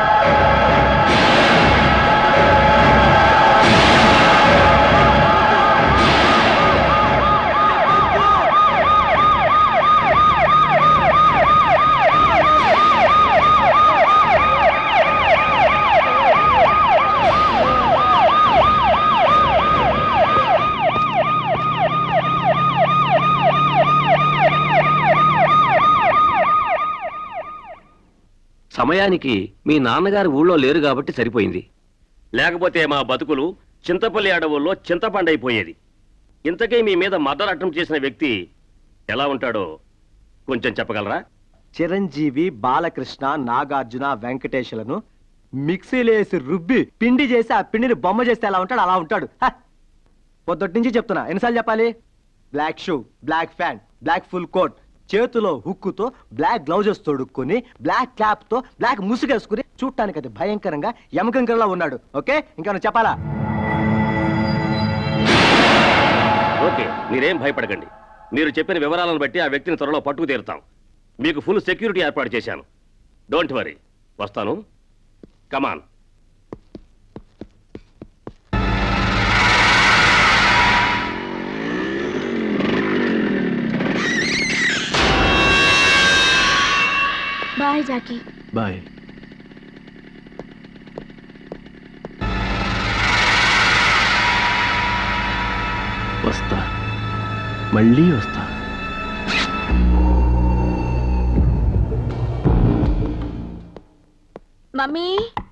సమయానికి మీ నాన్నగారు ఊళ్ళో లేరు కాబట్టి సరిపోయింది లేకపోతే మా బతుకులు చింతపల్లి అడవుల్లో చింతపండైపోయేది ఇంతకీ మీ మీద మర్డర్ అటెంప్ట్ చేసిన వ్యక్తి ఎలా ఉంటాడో కొంచెం చెప్పగలరా చిరంజీవి బాలకృష్ణ నాగార్జున వెంకటేశ్వలను మిక్సీలో వేసి రుబ్బి పిండి చేసి ఆ పిండిని బొమ్మ చేస్తే ఎలా ఉంటాడు అలా ఉంటాడు హ! పొద్దుటి నుంచి చెప్తున్నా ఎన్నిసార్లు చెప్పాలి black shoe black pant black full coat చేతిలో హుక్కుతో బ్లాక్ గ్లౌజెస్ తొడుక్కుని బ్లాక్ క్యాప్ తో బ్లాక్ ముసుగేసుకుని చూడటానికి అది భయంకరంగా యమకంకరలా ఉన్నాడు ఓకే ఇంకా చెప్పాలా ఓకే మీరేం భయపడకండి మీరు చెప్పిన వివరాలను బట్టి ఆ వ్యక్తిని త్వరలో పట్టుకు తీరుతాం మీకు ఫుల్ సెక్యూరిటీ ఏర్పాటు చేశాను డోంట్ వరీ వస్తాను కమాన్ బాయ్ జాకీ బాయ్ వస్తా మళ్ళీ వస్తా mummy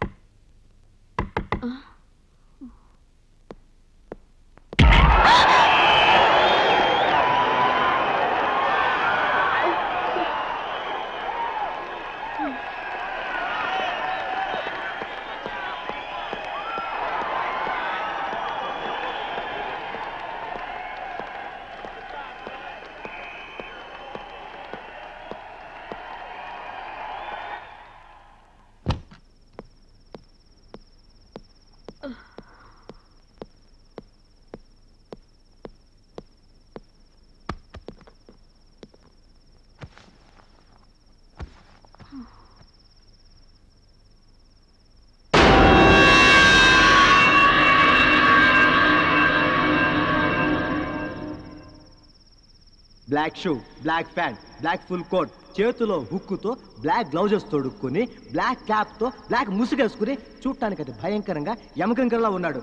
black shoe black pant black full coat చేతిలో హుక్కుతో బ్లాక్ గ్లౌజెస్ తొడుక్కుని బ్లాక్ క్యాప్తో బ్లాక్ ముసుగేసుకుని చూడటానికి అది భయంకరంగా యమకంకరలా ఉన్నాడు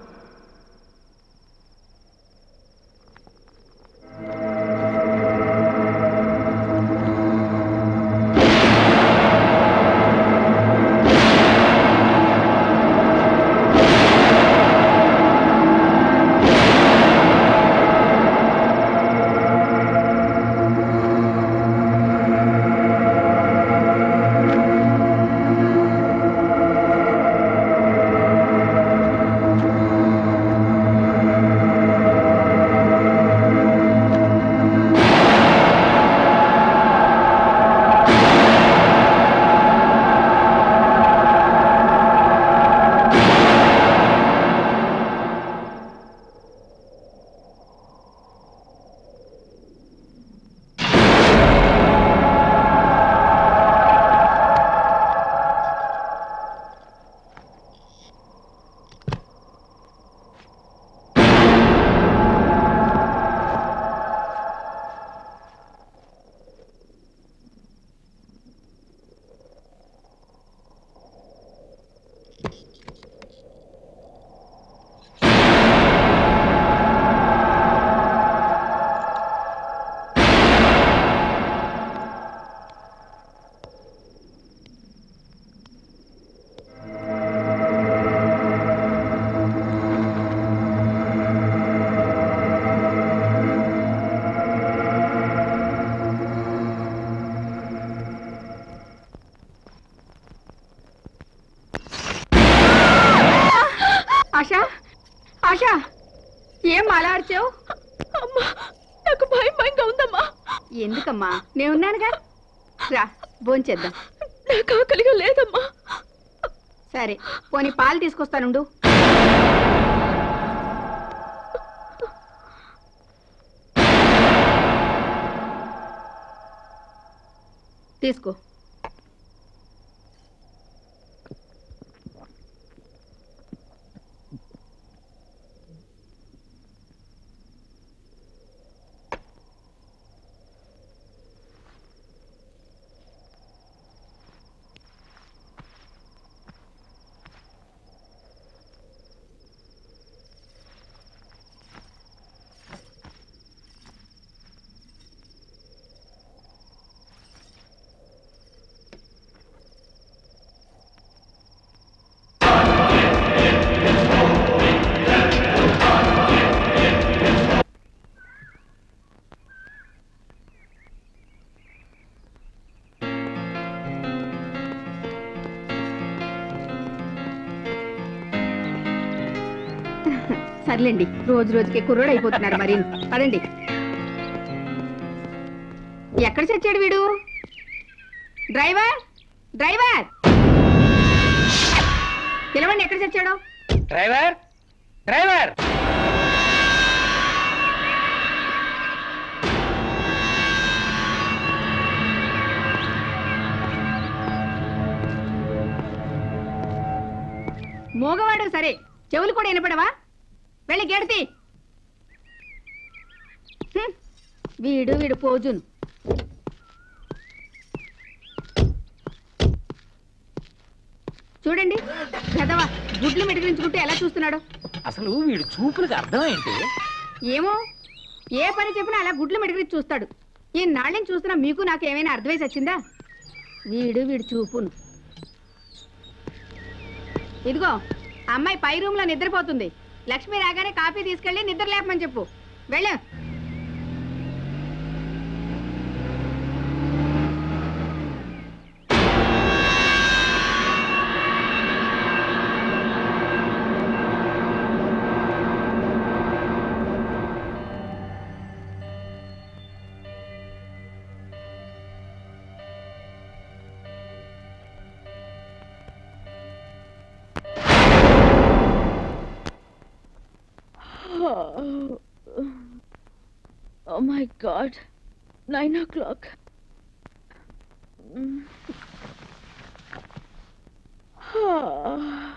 ఆశా ఆశా ఏం మాలాడ్చావు అమ్మా నాకు భయం భయంగా ఉందమ్మా ఎందుకమ్మా నేనున్నానుగా రా భోంచేద్దాం నాకు ఆకలిగా లేదమ్మా సరే పోనీ పాలు తీసుకొస్తానుండు తీసుకో సర్లేండి రోజు రోజుకి కుర్రోడు అయిపోతున్నారు మరి పదండి ఎక్కడ చచ్చాడు వీడు డ్రైవర్ డ్రైవర్ పిలవండి ఎక్కడ చచ్చాడు డ్రైవర్ డ్రైవర్ మోగవాడు సరే చెవులు కూడా వినపడవా వెళ్ళి గెడతి వీడు వీడు పోజును చూడండి పెదవా గుడ్లు మెడిగించుకుంటే ఎలా చూస్తున్నాడు అసలు వీడు చూపులకు అర్థం ఏంటి ఏమో ఏ పని చెప్పినా అలా గుడ్లు మెడిగించి చూస్తాడు ఈ నాళ్ళని చూస్తున్నా మీకు నాకు ఏమైనా అర్థమై వచ్చిందా వీడు వీడు చూపును ఇదిగో అమ్మాయి పై రూమ్ లో నిద్రపోతుంది లక్ష్మి రాగానే కాఫీ తీసుకెళ్లి నిద్ర లేపమని చెప్పు వెళ్ళు Oh, oh my god. Nine o'clock. Mm. Ah.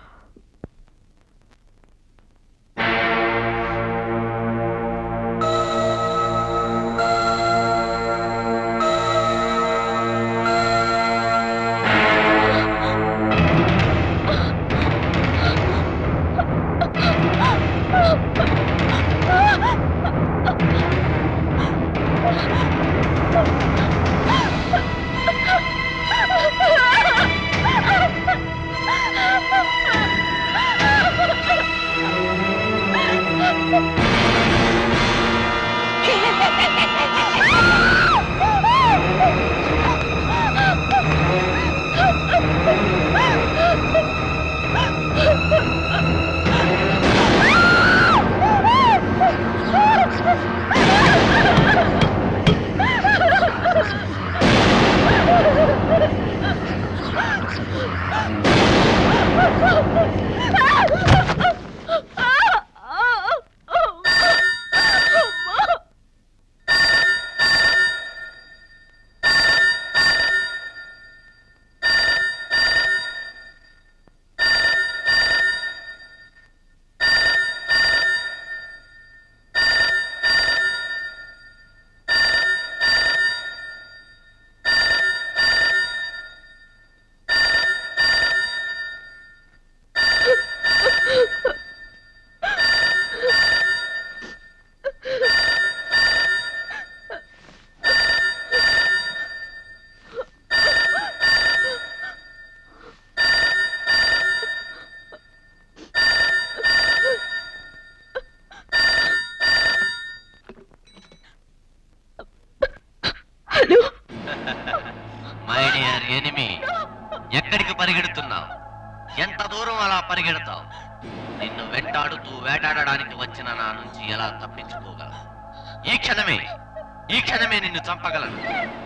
My dear enemy ఎక్కడికి పరిగెడుతున్నావు ఎంత దూరం అలా పరిగెడతావు నిన్ను వెంటాడుతూ వేటాడడానికి వచ్చిన నా నుంచి ఎలా తప్పించుకోగలవు ఈ క్షణమే ఈ క్షణమే నిన్ను చంపగలను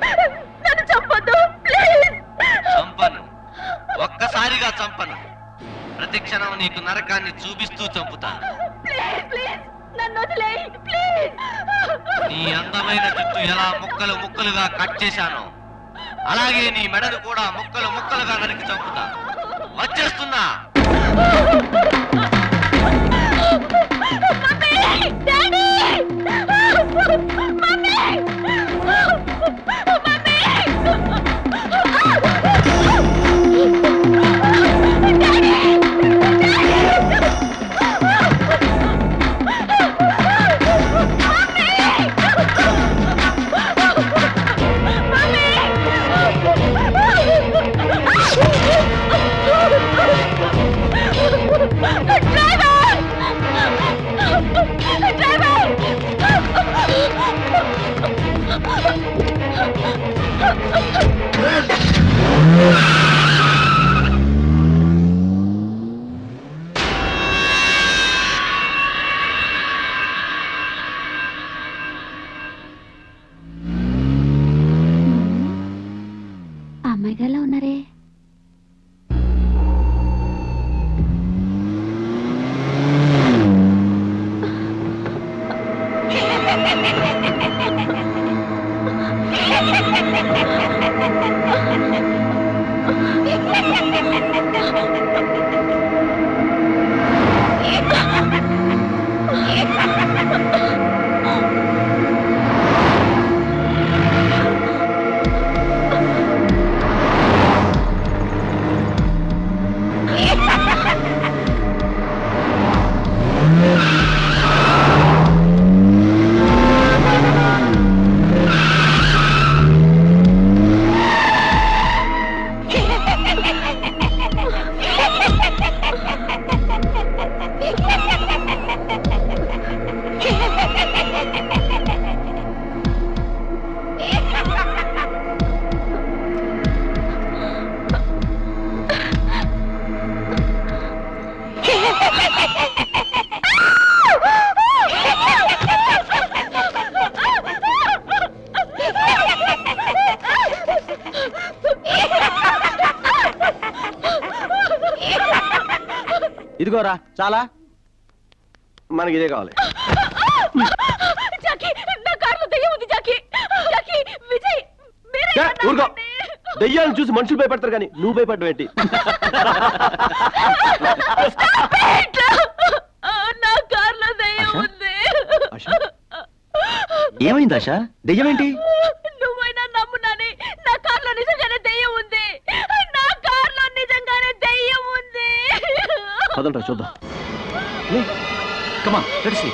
నన్ను చంపొద్దు ప్లీజ్ చంపను ఒక్కసారిగా చంపను ప్రతి క్షణం నీకు నరకాన్ని చూపిస్తూ చంపుతాను ప్లీజ్ ప్లీజ్ నన్ను వదిలేయ్ ప్లీజ్ నీ అందమైన జుట్టు ఎలా ముక్కలు ముక్కలుగా కట్ చేశానో అలాగే నీ మెడను కూడా ముక్కలు ముక్కలుగా నరికి చంపుతా వచ్చేస్తున్నా డాడీ మమ్మీ మమ్మీ ఇదిగోరా చాలా మనకి ఇదే కావాలి జాకీ నా కార్లో దెయ్యం ఉంది జాకీ జాకీ విజయ్ మీరే ఏ, ఊరుకో దెయ్యాలను చూసి మనుషులు భయపడతారు కానీ నువ్వు భయపడ్డం ఏంటి నా కార్లో దెయ్యం ఉంది ఏమైంది ఆశ దెయ్యం ఏంటి నువ్వైనా నమ్మునాని నా కార్లో నిజంగానే దెయ్యం ఉంది నా కార్లో నిజంగానే దెయ్యం ఉంది పదంట్రా చూద్దాం కమా లెట్స్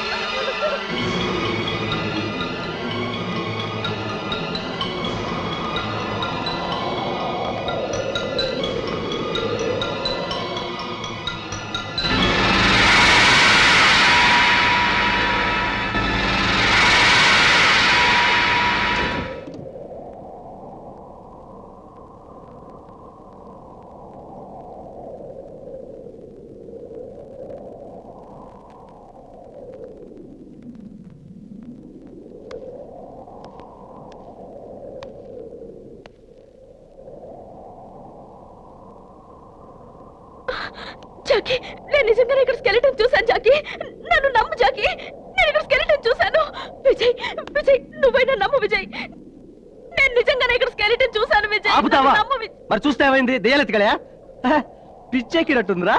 జాకీ నేను నిజంగానే ఇక్కడ స్కెలిటన్ చూశాను జాకీ నన్ను నమ్ము జాకీ నేను ఇక్కడ స్కెలిటన్ చూశాను విజయ్ విజయ్ నువ్వైనా నమ్ము విజయ్ నేను నిజంగానే ఇక్కడ స్కెలిటన్ చూశాను విజయ్ ఆపుతావా నన్ను నమ్ము విజయ్ మరి చూస్తే ఏమైంది దెయ్యాలు ఎత్తుకలయా పిచ్చెక్కినట్టుందిరా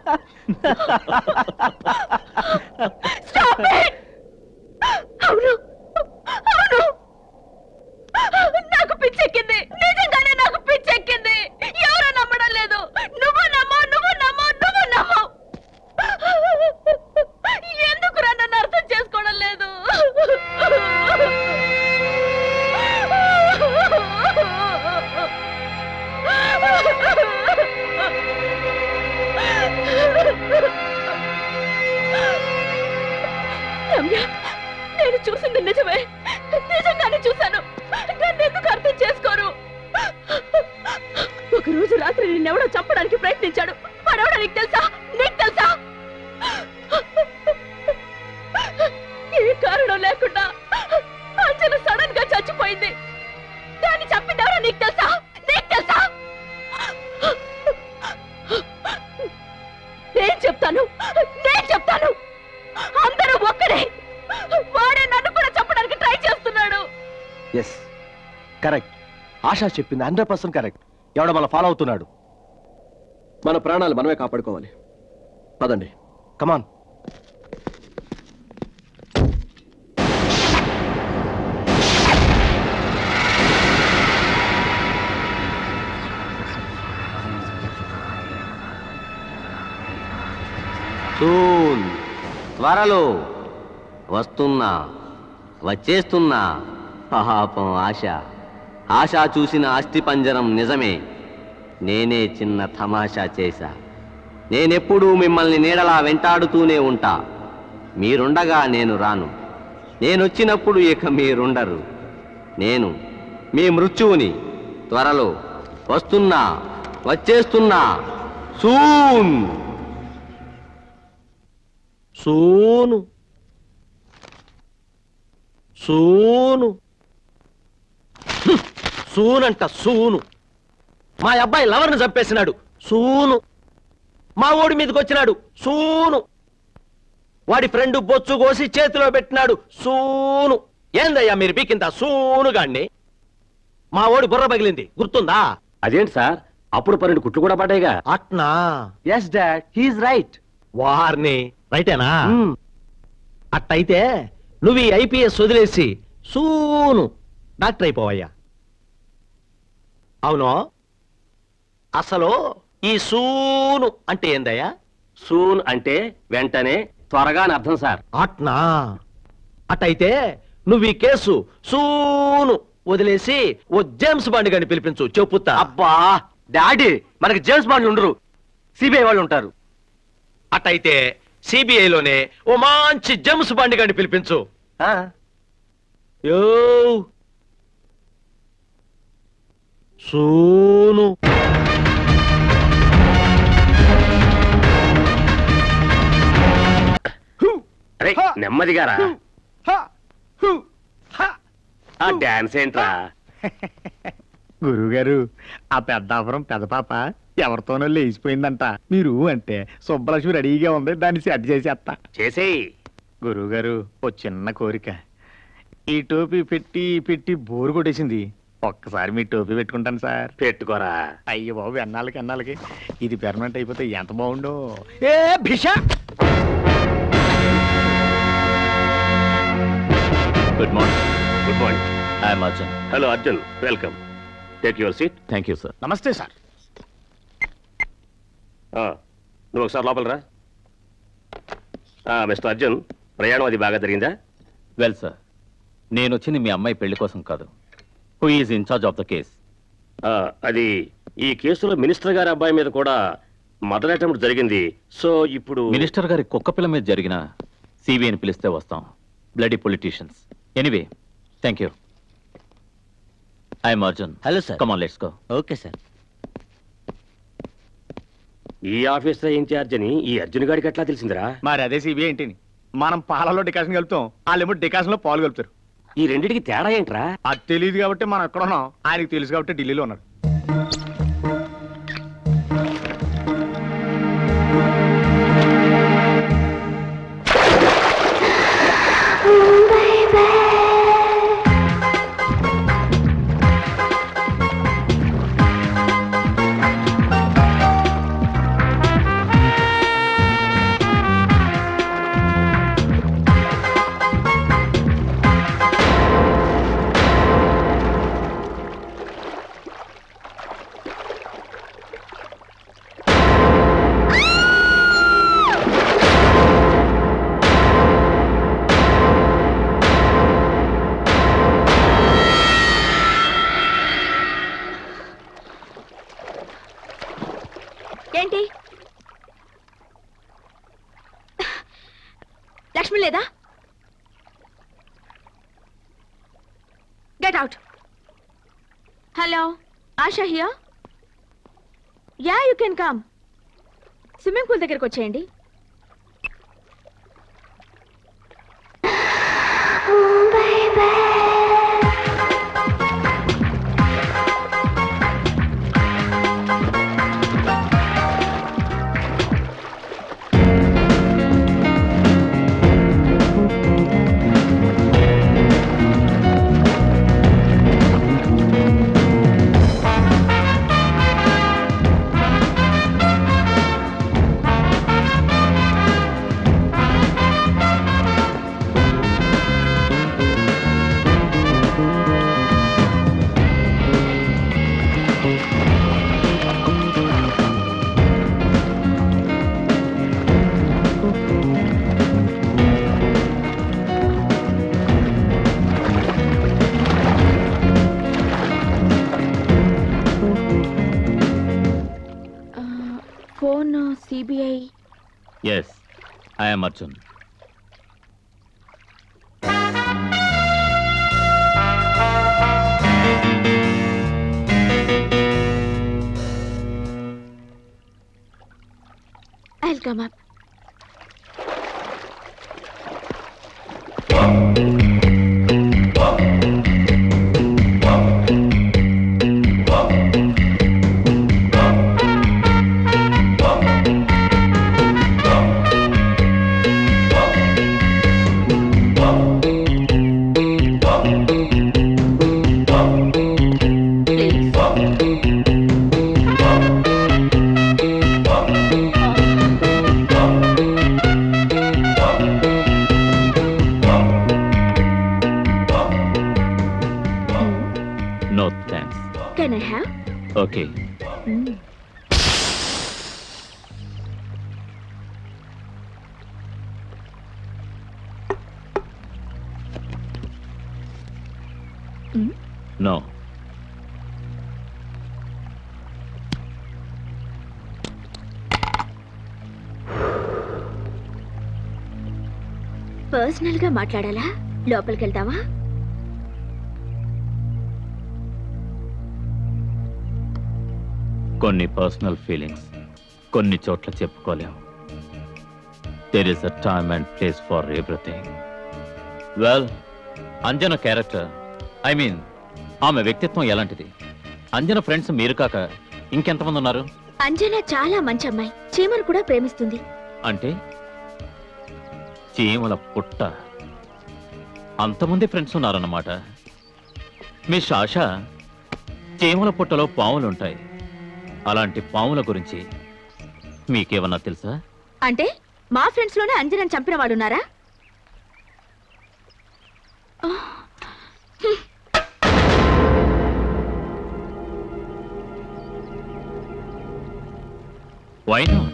Stop it! అవును అవును నాకు పిచ్చెక్కింది నిజంగానే నాకు పిచ్చెక్కింది ఎవరు నమ్మడం లేదు నువ్వు నమ్మో నువ్వు నమ్మో నువ్వు నమ్మో ఎందుకు నన్ను అర్థం చేసుకోవడం లేదు రమ్య నేను చూసింది నిజమే నిజంగానే చూశాను నన్ను ఎందుకు అర్థం చేసుకోరు ఒక రోజు రాత్రి నిన్నెవడో చంపడానికి ప్రయత్నించాడు వాడెవడో నీకు తెలుసా నీకు తెలుసా ఏ కారణం లేకుండా అంజన సడన్ గా చచ్చిపోయింది దాన్ని చంపిందెవరో నీకు తెలుసా నీకు తెలుసా నేను చెప్తాను నేను చెప్తాను అందరూ ఒక్కడే వాడే నన్ను కూడా చంపడానికి ట్రై చేస్తున్నాడు ఎస్ కరెక్ట్ ఆశా చెప్పింది హండ్రెడ్ పర్సెంట్ కరెక్ట్ ఎవడ మన ఫాలో అవుతున్నాడు మన ప్రాణాలు మనమే కాపాడుకోవాలి పదండి కమాన్ సూన్ త్వరలో వస్తున్నా వచ్చేస్తున్నా పాపం ఆశ ఆశ చూసిన అస్థిపంజరం నిజమే నేనే చిన్న తమాషా చేశా నేనెప్పుడూ మిమ్మల్ని నీడలా వెంటాడుతూనే ఉంటా మీరుండగా నేను రాను నేనొచ్చినప్పుడు ఇక మీరుండరు నేను మీ మృత్యువుని త్వరలో వస్తున్నా వచ్చేస్తున్నా సూన్ సూను సూను హ్మ్. సూనంట సూను మా అబ్బాయి లవర్ని చంపేసినాడు సూను మా ఓడి మీదకి వచ్చినాడు సూను వాడి ఫ్రెండ్ బొచ్చు కోసి చేతిలో పెట్టినాడు సూను ఏందయ్యా మీరు పీకింత సూను గాన్ని మా ఓడి బుర్ర పగిలింది గుర్తుందా అదేంటి సార్ అప్పుడు పన్నెండు కుట్లు కూడా పడ్డాయిగా అట్నా ఎస్ డాడ్ హీస్ రైట్ వార్ని రైటేనా అట్టయితే నువ్వు ఈ ఐపీఎస్ వదిలేసి సూను డాక్టర్ అయిపోవయ్యా అవును అసలు ఈ సూను అంటే ఏందయ్యా సూన్ అంటే వెంటనే త్వరగా అని అర్థం సార్ అట్నా అట్టయితే నువ్వు ఈ కేసు సూను వదిలేసి ఓ జేమ్స్ బాండ్ గారిని పిలిపించు చెప్పుతా అబ్బా డాడీ మనకి జేమ్స్ బాండ్లు ఉండరు సిబిఐ వాళ్ళు ఉంటారు అట్టయితే సిబిఐలోనే ఓ మంచి జేమ్స్ బాండ్ గారిని పిలిపించు యో సూను అరే నెమ్మదిగా రా ఆ డాన్స్ ఏంట్రా గురువుగారు ఆ పెద్దాపురం పెద్ద పాప ఎవరితోనో లేచిపోయిందంట మీరు అంటే సుబ్బలక్ష్మి రెడీగా ఉంది దాన్ని సెట్ చేసేస్తా చేసేయి గురువుగారు ఓ చిన్న కోరిక ఈ టోపీ పెట్టి పెట్టి బోరు కొట్టేసింది ఒక్కసారి మీ టోపీ పెట్టుకుంటాను సార్ పెట్టుకోరా అయ్యో బాబు ఎన్నాళ్ళకి ఎన్నాళ్ళకి ఇది పెర్మనెంట్ అయిపోతే ఎంత బాగుండో ఏ భిష good morning good morning I'm Arjun hello Arjun welcome take your seat thank you sir నమస్తే సార్ నువ్వు ఒకసారి లోపల రా మిస్టర్ అర్జున్ ప్రయాణం అది బాగా జరిగిందా వెల్ సార్ నేను వచ్చింది మీ అమ్మాయి పెళ్లి కోసం కాదు who is incharge of the case ఆ, అది ఈ కేసులో మినిస్టర్ గారి అబ్బాయి మీద కూడా మర్డర్ అటెంప్ట్ జరిగింది సో ఇప్పుడు మినిస్టర్ గారి కుక్క పిల్ల మీద జరిగిన సిబిఐని పిలిస్తే వస్తాం bloody politicians anyway thank you I'm Arjun hello sir come on let's go okay sir ఈ ఆఫీసర్ ఇన్ఛార్జ్ అని ఈ అర్జున్ గారికి ఎట్లా తెలిసిందిరా మరి అదే సిబిఐ ఏంటిని మనం పాలలో డికాషన్ కలుపుతాం వాళ్ళేమో డికాషన్ లో పాలు కలుపుతారు ఈ రెండింటికి తేడా ఏంట్రా అది తెలియదు కాబట్టి మనం ఎక్కడ ఉన్నాం ఆయనకి తెలుసు కాబట్టి ఢిల్లీలో ఉన్నారు ఏంటి లక్ష్మి లేదా get out hello Asha here yeah you can come swimming pool దగ్గరకు వచ్చేయండి phone CBI yes I'm Arjun I come up no thanks can I have okay no personal గా మాట్లాడాలా లోపలికి వెళ్తావా కొన్ని పర్సనల్ ఫీలింగ్స్ కొన్ని చోట్ల చెప్పుకోలేం there is a time and place for everything well Anjana character I mean ఆమె వ్యక్తిత్వం ఎలాంటిది అంజన ఫ్రెండ్స్ మీరు కాక ఇంకెంతమంది ఉన్నారు అంజన చాలా మంచి అమ్మాయి చీమను కూడా ప్రేమిస్తుంది అంటే చీమల పుట్ట అంతమంది ఫ్రెండ్స్ ఉన్నారన్నమాట మీ శాష చీమల పుట్టలో పాములుంటాయి అలాంటి పాముల గురించి మీకేమన్నా తెలుసా అంటే మా ఫ్రెండ్స్ లోనే అంజనని చంపిన వాడున్నారా వై నాట్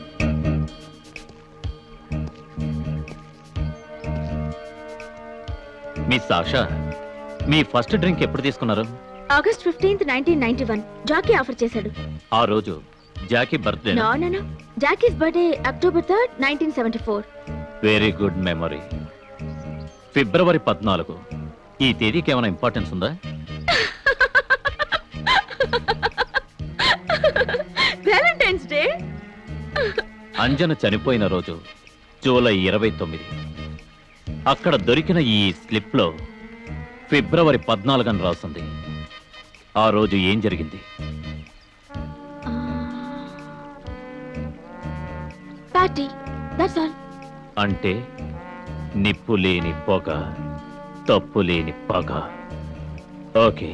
మీ సాక్ష మీ ఫస్ట్ డ్రింక్ ఎప్పుడు తీసుకున్నారు August fifteenth nineteen ninety one Jackie offer చేశాడు ఆ రోజు Jackie birthday no no no Jackie's birthday October third nineteen seventy four very good memory ఫిబ్రవరి పద్నాలుగు ఈ తేదీకి ఏమైనా ఇంపార్టెన్స్ ఉందా వ్యాలంటైన్స్ డే అంజన చనిపోయిన రోజు జూలై ఇరవై తొమ్మిది అక్కడ దొరికిన ఈ స్లిప్లో ఫిబ్రవరి పద్నాలుగు అని రాసింది ఆ రోజు ఏం జరిగింది పార్టీ దట్స్ ఆల్ అంటే నిప్పు లేని పొగ తప్పు లేని పగ ఓకే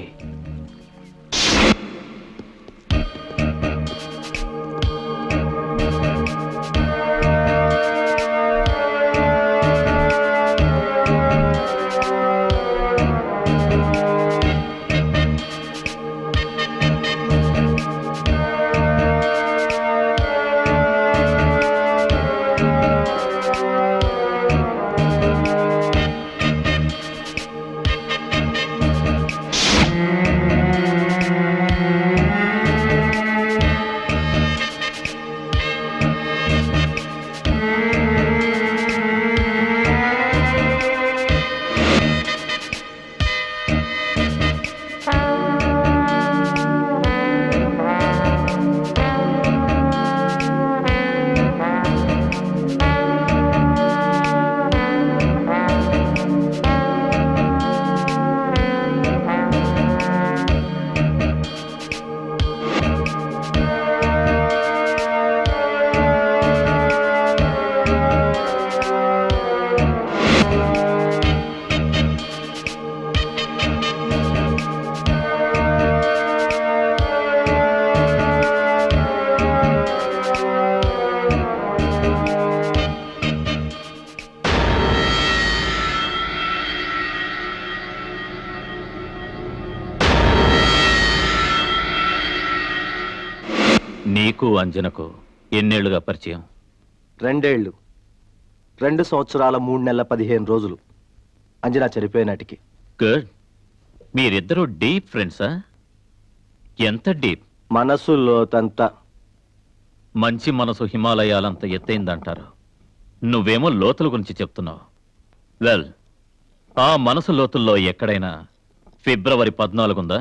నీకు అంజనకు ఎన్నేళ్లుగా పరిచయం రెండేళ్లు రెండు సంవత్సరాల మూడు నెలల పదిహేను రోజులు అంజనా చనిపోయినాటికి గుడ్ మీరిద్దరూ డీప్ ఫ్రెండ్సా ఎంత డీప్ మనసు లోతంతా మంచి మనసు హిమాలయాలంత ఎత్తైందంటారు నువ్వేమో లోతుల గురించి చెప్తున్నావు వెల్ ఆ మనసు లోతుల్లో ఎక్కడైనా ఫిబ్రవరి పద్నాలుగుందా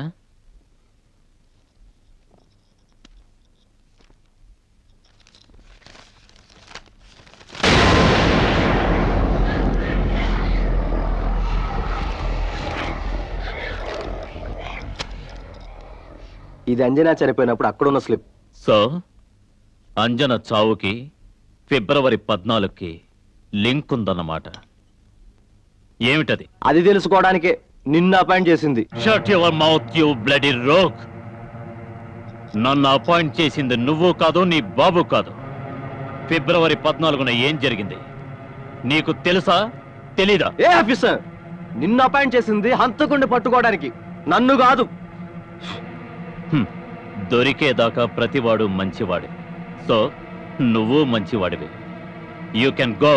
ఇది అంజనా చనిపోయినప్పుడు అక్కడున్న స్లిప్ సో అంజన చావుకి ఫిబ్రవరి పద్నాలుగుకి లింక్ ఉందన్నమాట ఏమిటది అది తెలుసుకోవడానికే నిన్ను అపాయింట్ చేసింది shut your mouth you bloody rogue నన్ను అపాయింట్ చేసింది నువ్వు కాదు నీ బాబు కాదు ఫిబ్రవరి పద్నాలుగున ఏం జరిగింది నీకు తెలుసా తెలీదా ఏ ఆఫీసర్ నిన్ను అపాయింట్ చేసింది హంతకుండి పట్టుకోవడానికి నన్ను కాదు హ్మ్. దొరికేదాకా ప్రతివాడు మంచివాడే సో నువ్వు మంచివాడివి you can go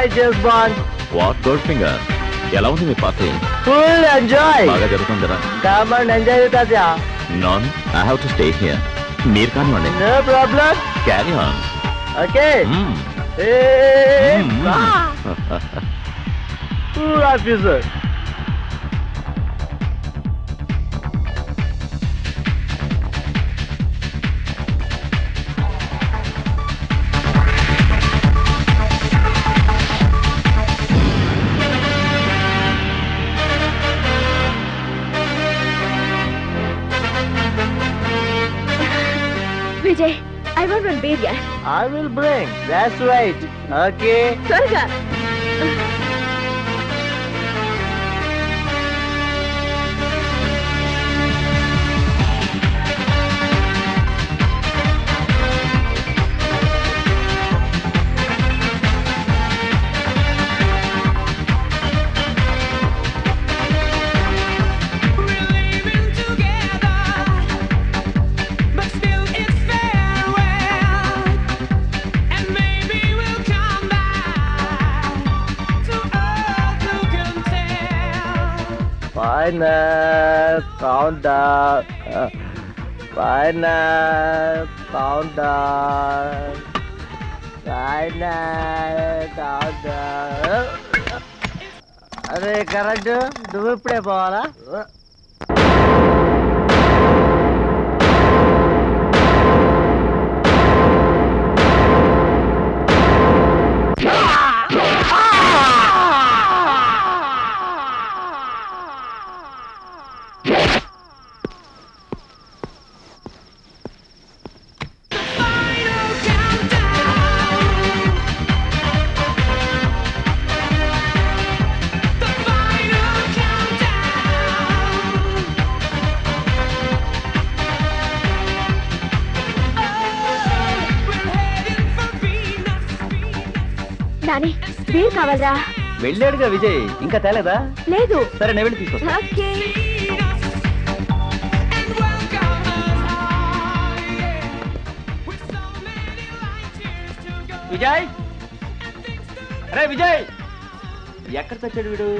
enjoy James Bond what Goldfinger ఎలా ఉంది మీ పార్టీ ఫుల్ ఎంజాయ్ బాగా జరుగుతుందిరా come and enjoy with us yeah నాన్ I have to stay here మీరు కానివ్వండి no problem carry on okay hey cool officer Vijay I want one beer yeah I will bring that's right okay త్వరగా Final countdown. Uh, Final countdown. Final countdown. అరే correct నువ్వు ఇప్పుడే పోవాలా Nani beer కావాలరా వెళ్ళాడుగా విజయ్ ఇంకా తేలేదా లేదు సరే నేను వెళ్ళి తీసుకొస్తా ఓకే విజయ్ అరే విజయ్ ఎక్కడ చచ్చాడు వీడు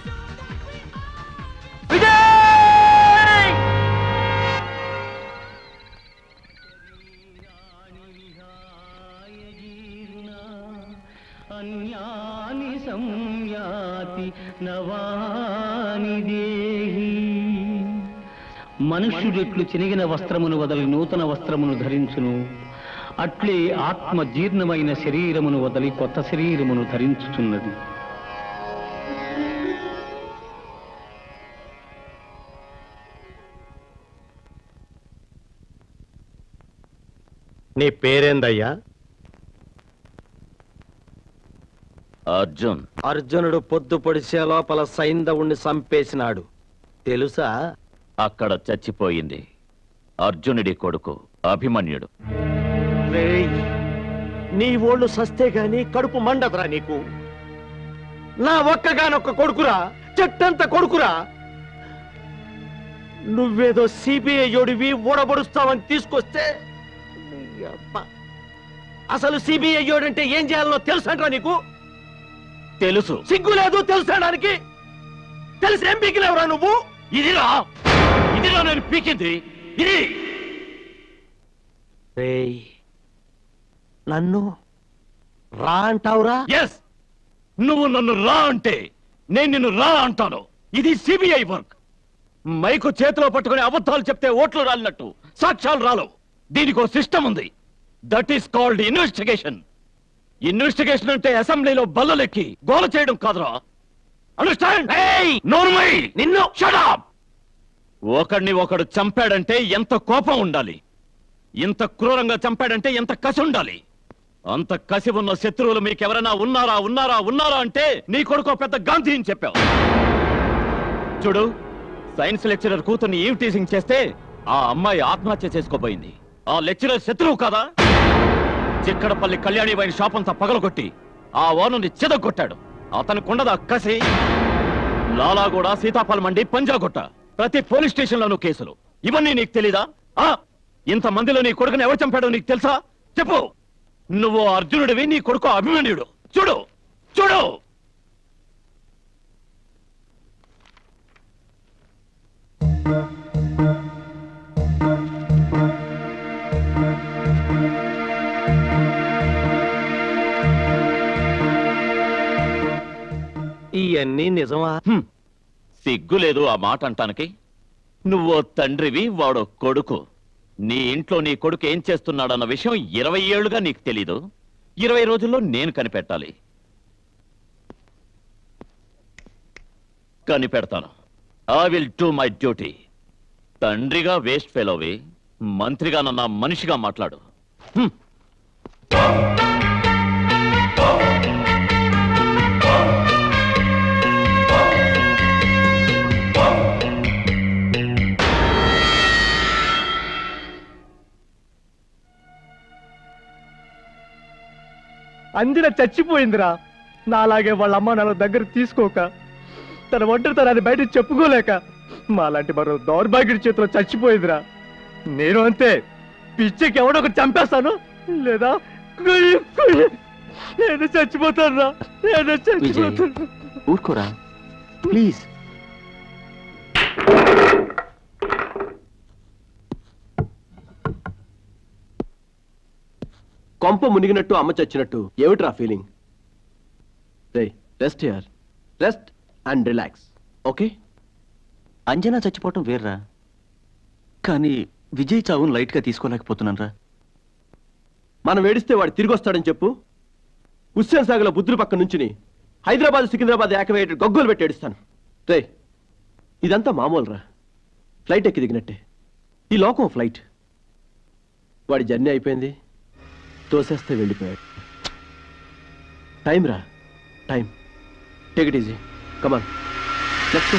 అన్యాని సంయాతి నవాని దేహి మనుష్యుడెట్లు చినిగిన వస్త్రమును వదలి నూతన వస్త్రమును ధరించును అట్లే ఆత్మ జీర్ణమైన శరీరమును వదలి కొత్త శరీరమును ధరించుచున్నది నీ పేరేందయ్యా అర్జున్ అర్జునుడు పొద్దు పొడిచే లోపల సైంధవుణ్ణి చంపేసినాడు తెలుసా అక్కడ చచ్చిపోయింది అర్జునుడి కొడుకు అభిమన్యుడు రేయ్ నీ ఓళ్ళు సస్తే గాని కడుపు మండదురా నీకు నా ఒక్కగానొక్క కొడుకురా చెట్టంత కొడుకురా నువ్వేదో సిబిఐ యోడివి ఊడబడుస్తావని తీసుకొస్తే నీ అబ్బ. అసలు సిబిఐ యోడంటే ఏం చేయాలనో తెలుసంట్రా నీకు తెలుసు సిగ్గు లేదు తెలుసడానికి తెలిసి ఏం పీకిలేవురా నువ్వు ఇదిరా ఇదిరా నేను పీకింది ఇది రేయ్ నన్ను రా అంటావురా ఎస్ నువ్వు నన్ను రా అంటే నేను నిన్ను రా అంటాను ఇది సిబిఐ వర్క్ మైకు చేతిలో పట్టుకుని అబద్ధాలు చెప్తే ఓట్లు రాలినట్టు సాక్ష్యాలు రాలవు దీనికి ఒక సిస్టమ్ ఉంది that is called investigation investigation అంటే అసెంబ్లీలో బల్లలెక్కి గోల చేయడం కాదురా అండర్స్టాండ్ నోర్మై నిన్ను షడప్ ఒకడిని ఒకడు చంపాడంటే ఎంత కోపం ఉండాలి ఇంత క్రూరంగా చంపాడంటే ఎంత కసి ఉండాలి అంత కసి ఉన్న శత్రువులు మీకెవరైనా ఉన్నారా ఉన్నారా ఉన్నారా అంటే నీ కొడుకు పెద్ద గాంధీ అని చెప్పావు చూడు సైన్స్ లెక్చరర్ కూతుర్ని ఈవ్ టీసింగ్ చేస్తే ఆ అమ్మాయి ఆత్మహత్య చేసుకోబోయింది ఆ లెక్చరర్ శత్రువు కదా చిక్కడపల్లి కళ్యాణి వైన షాప్ అంతా పగలగొట్టి ఆ ఓనుని చెదగొట్టాడు అతను కొండదా కసి లాలాగూడ సీతాఫల్ మండి పంజాగుట్ట ప్రతి పోలీస్ స్టేషన్లోనూ కేసులు ఇవన్నీ నీకు తెలీదా ఆ ఇంత మందిలో నీ కొడుకుని ఎవరు చంపాడో నీకు తెలుసా చెప్పు నువ్వు అర్జునుడివి నీ కొడుకు అభిమన్యుడు చూడు చూడు ఇవన్నీ నిజమా సిగ్గులేదు ఆ మాట అంటానికి నువ్వో తండ్రివి వాడో కొడుకు నీ ఇంట్లో నీ కొడుకు ఏం చేస్తున్నాడన్న విషయం ఇరవై ఏళ్లుగా నీకు తెలీదు ఇరవై రోజుల్లో నేను కనిపెట్టాలి కనిపెడతాను I will do my duty తండ్రిగా వేస్ట్ ఫెలోవి మంత్రిగా నన్న మనిషిగా మాట్లాడు హ్మ్. అందిన చచ్చిపోయిందిరా నాలాగే వాళ్ళ అమ్మ నాన్న దగ్గర తీసుకోక తన ఒంటరితనాన్ని బయట చెప్పుకోలేక మాలాంటి మరో దౌర్భాగ్యుడి చేతిలో చచ్చిపోయిందిరా నేను అంతే పిచ్చికి ఎవడో ఒకటి చంపేస్తాను లేదా కుయ్యి, కుయ్యి. నేను చచ్చిపోతాను రా నేను చచ్చిపోతాను ఊరుకోరా ప్లీజ్ కొంప మునిగినట్టు అమ్మ చచ్చినట్టు ఏమిట్రా ఫీలింగ్ రే rest here rest and relax okay Anjana చచ్చిపోవటం వేర్రా కానీ విజయ్ చావును లైట్గా తీసుకోలేకపోతున్నాను రా మనం వేడిస్తే వాడు తిరిగి వస్తాడని చెప్పు హుస్సేన్ సాగర్లో బుద్ధుల పక్క నుంచుని హైదరాబాద్ సికింద్రాబాద్ ఏకమయ్యేట గొగ్గోలు పెట్టి ఏడుస్తాను రే ఇదంతా మామూలురా ఫ్లైట్ ఎక్కి దిగినట్టే ఈ లోకం ఫ్లైట్ వాడి జర్నీ అయిపోయింది తోసేస్తే వెళ్ళిపోయాడు టైం రా time take it easy come on let's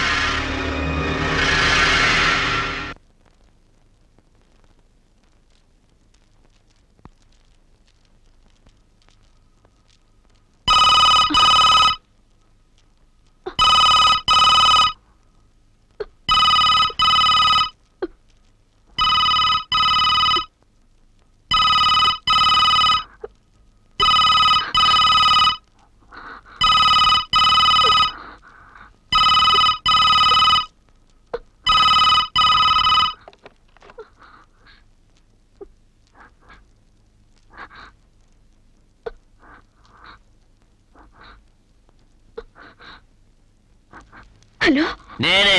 hello నేనే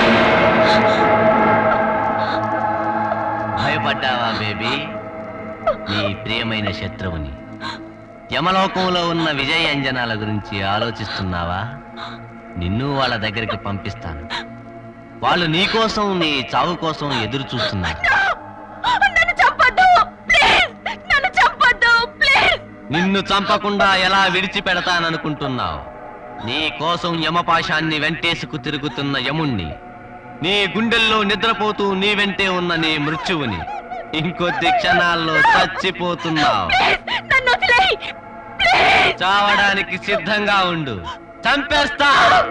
భయపడ్డావా బేబీ నీ ప్రియమైన శత్రువుని యమలోకంలో ఉన్న విజయ అంజనాల గురించి ఆలోచిస్తున్నావా నిన్ను వాళ్ళ దగ్గరికి పంపిస్తాను వాళ్ళు నీ కోసం నీ చావు కోసం ఎదురు చూస్తున్నారు నన్ను చంపొద్దు ప్లీజ్ నన్ను చంపొద్దు ప్లీజ్ నిన్ను చంపకుండా ఎలా విడిచిపెడతాననుకుంటున్నావు నీ కోసం యమపాశాన్ని వెంటేసుకు తిరుగుతున్న యముణ్ణి నీ గుండెల్లో నిద్రపోతూ నీ వెంటే ఉన్న నీ మృత్యువుని ఇంకొద్ది క్షణాల్లో చచ్చిపోతున్నావు నన్ను వదిలేయ్ చావడానికి సిద్ధంగా ఉండు చంపేస్తా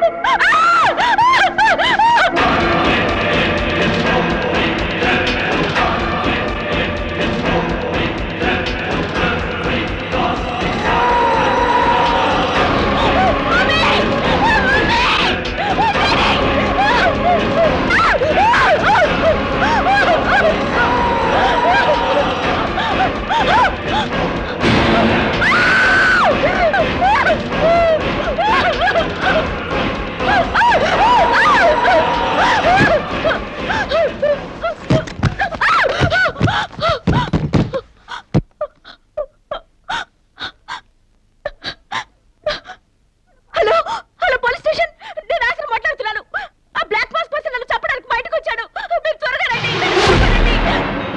హలో హలో పోలీస్ స్టేషన్ నేను ఆశలు మాట్లాడుతున్నాను ఆ బ్లాక్ మాస్ పర్సన్ నన్ను చంపడానికి బయటకు వచ్చాడు మీరు త్వరగా రండి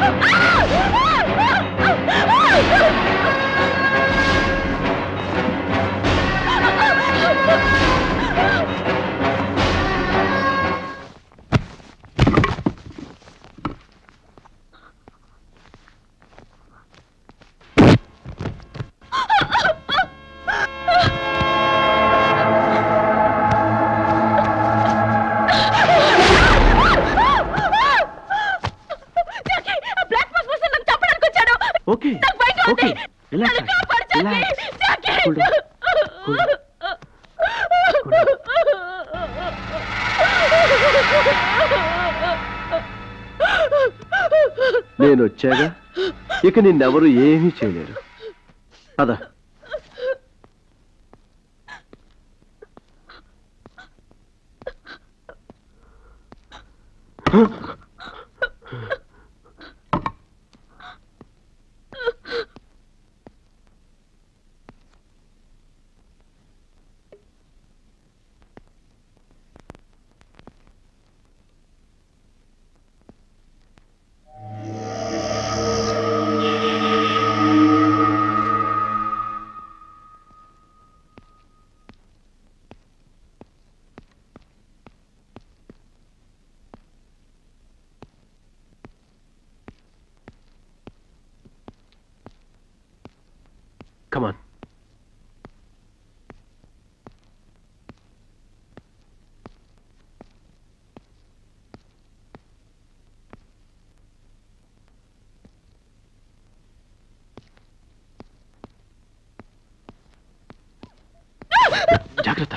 జాకీ, ఆ బ్లాక్ మాస్ పర్సన్ నన్ను చంపడానికి వచ్చాడు ఓకే నాకు బయట ఉంది ఓకే నన్ను కాపాడు జాకీ జాకీ నేను వచ్చాగా ఇక నిన్నెవరు ఏమీ చేయలేరు పద కమాన్ జాగ్రత్త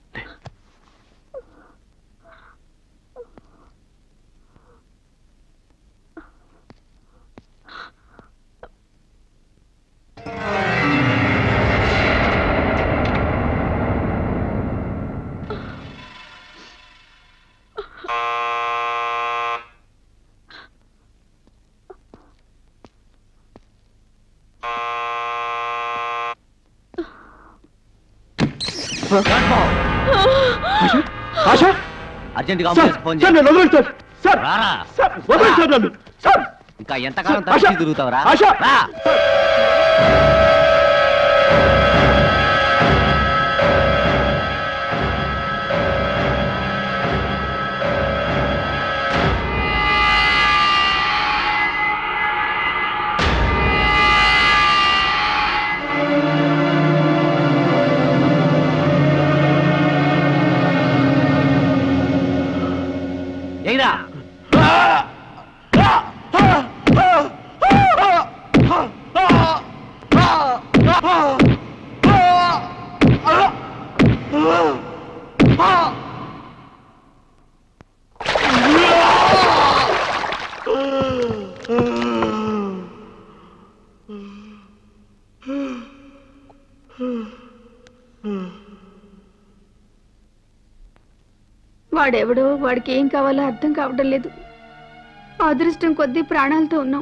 ఆశా అర్జెంట్ గా అంబులెన్స్ ఫోన్ సార్ నన్ను వదలండి సార్ సార్ రారా సార్ వదలండి సార్ నన్ను సార్ ఇంకా ఎంతకాలం ఆశా! తరచి తిరుగుతావరా ఆశా! రా ఎయిరా వాడెవడో వాడికి ఏం కావాలో అర్థం కావడం లేదు అదృష్టం కొద్దీ ప్రాణాలతో ఉన్నాం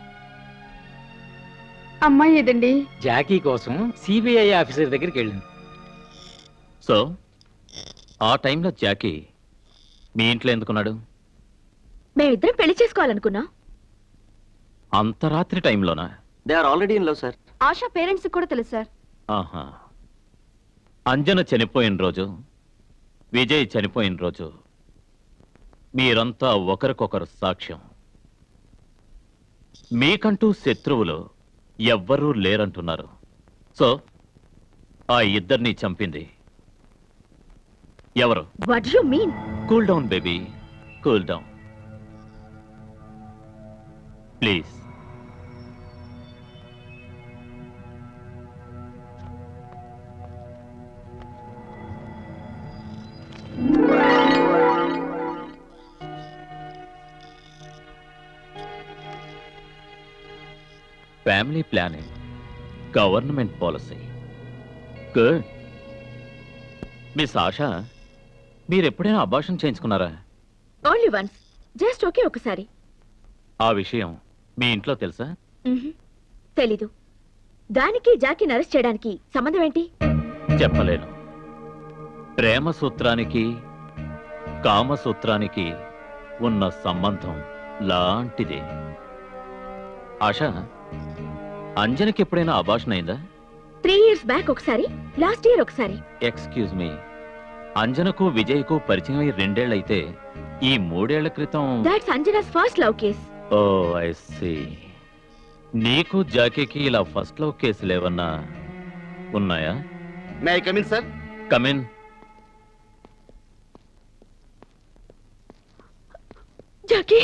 అమ్మాయి ఏదండి జాకీ కోసం సిబిఐ ఆఫీసర్ దగ్గరికి వెళ్ళింది సో ఆ టైంలో జాకీ మీ ఇంట్లో ఎందుకున్నాడు మేమిద్దరం పెళ్లి చేసుకోవాలనుకున్నాం అంత రాత్రి టైంలోనా they are already in love sir Asha parents కూడా తెలుసు సార్ ఆహా అంజన చనిపోయిన రోజు విజయ్ చనిపోయిన రోజు మీరంతా ఒకరికొకరు సాక్ష్యం మీకంటూ శత్రువులు ఎవ్వరూ లేరంటున్నారు సో ఆ ఇద్దరిని చంపింది ఎవరు what you mean cool down baby cool down please family planning government policy good miss Asha మీరు ఎప్పుడైనా అభాషణ చేయించుకున్నారా ఓన్లీ వన్స్ జస్ట్ ఓకే ఒకసారి ఆ విషయం మీ ఇంట్లో తెలుసా మ్హూ. తెలీదు దానికి జాకీని అరెస్ట్ చేయడానికి సంబంధం ఏంటి చెప్పలేను ప్రేమ సూత్రానికి కామసూత్రానికి ఉన్న సంబంధం లాంటిది ఆశ అంజనకి ఎప్పుడైనా అభాషణ అయిందా త్రీ ఇయర్స్ బ్యాక్ ఒకసారి లాస్ట్ ఇయర్ ఒకసారి ఎక్స్క్యూజ్ మీ అంజనకు విజయ్కు పరిచయం అయి రెండేళ్లైతే ఈ మూడేళ్ల క్రితం that's Anjana's first love case oh I see నీకు జాకీకి ఇలా ఫస్ట్ లవ్ కేసులు ఏమన్నా ఉన్నాయా may I come in sir come in Jackie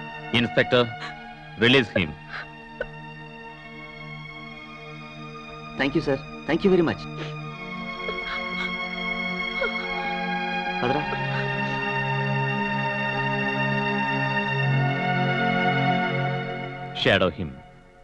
inspector release him thank you sir thank you very much పదరా షాడో హిమ్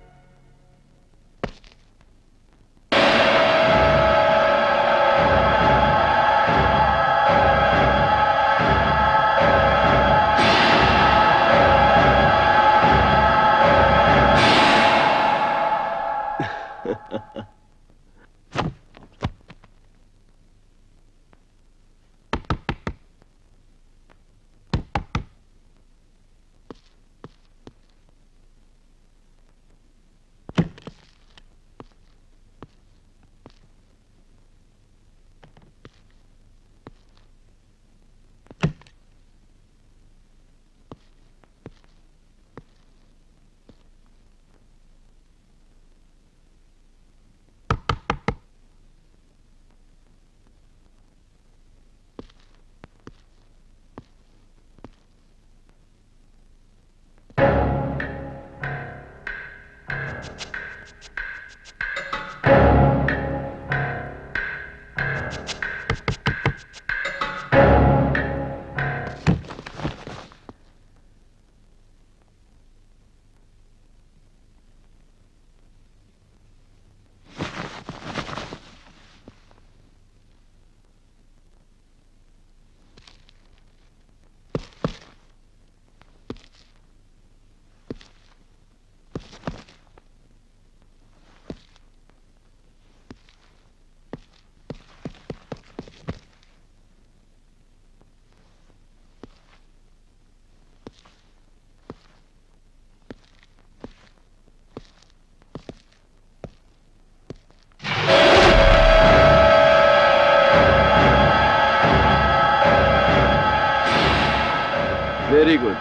వెరీ గుడ్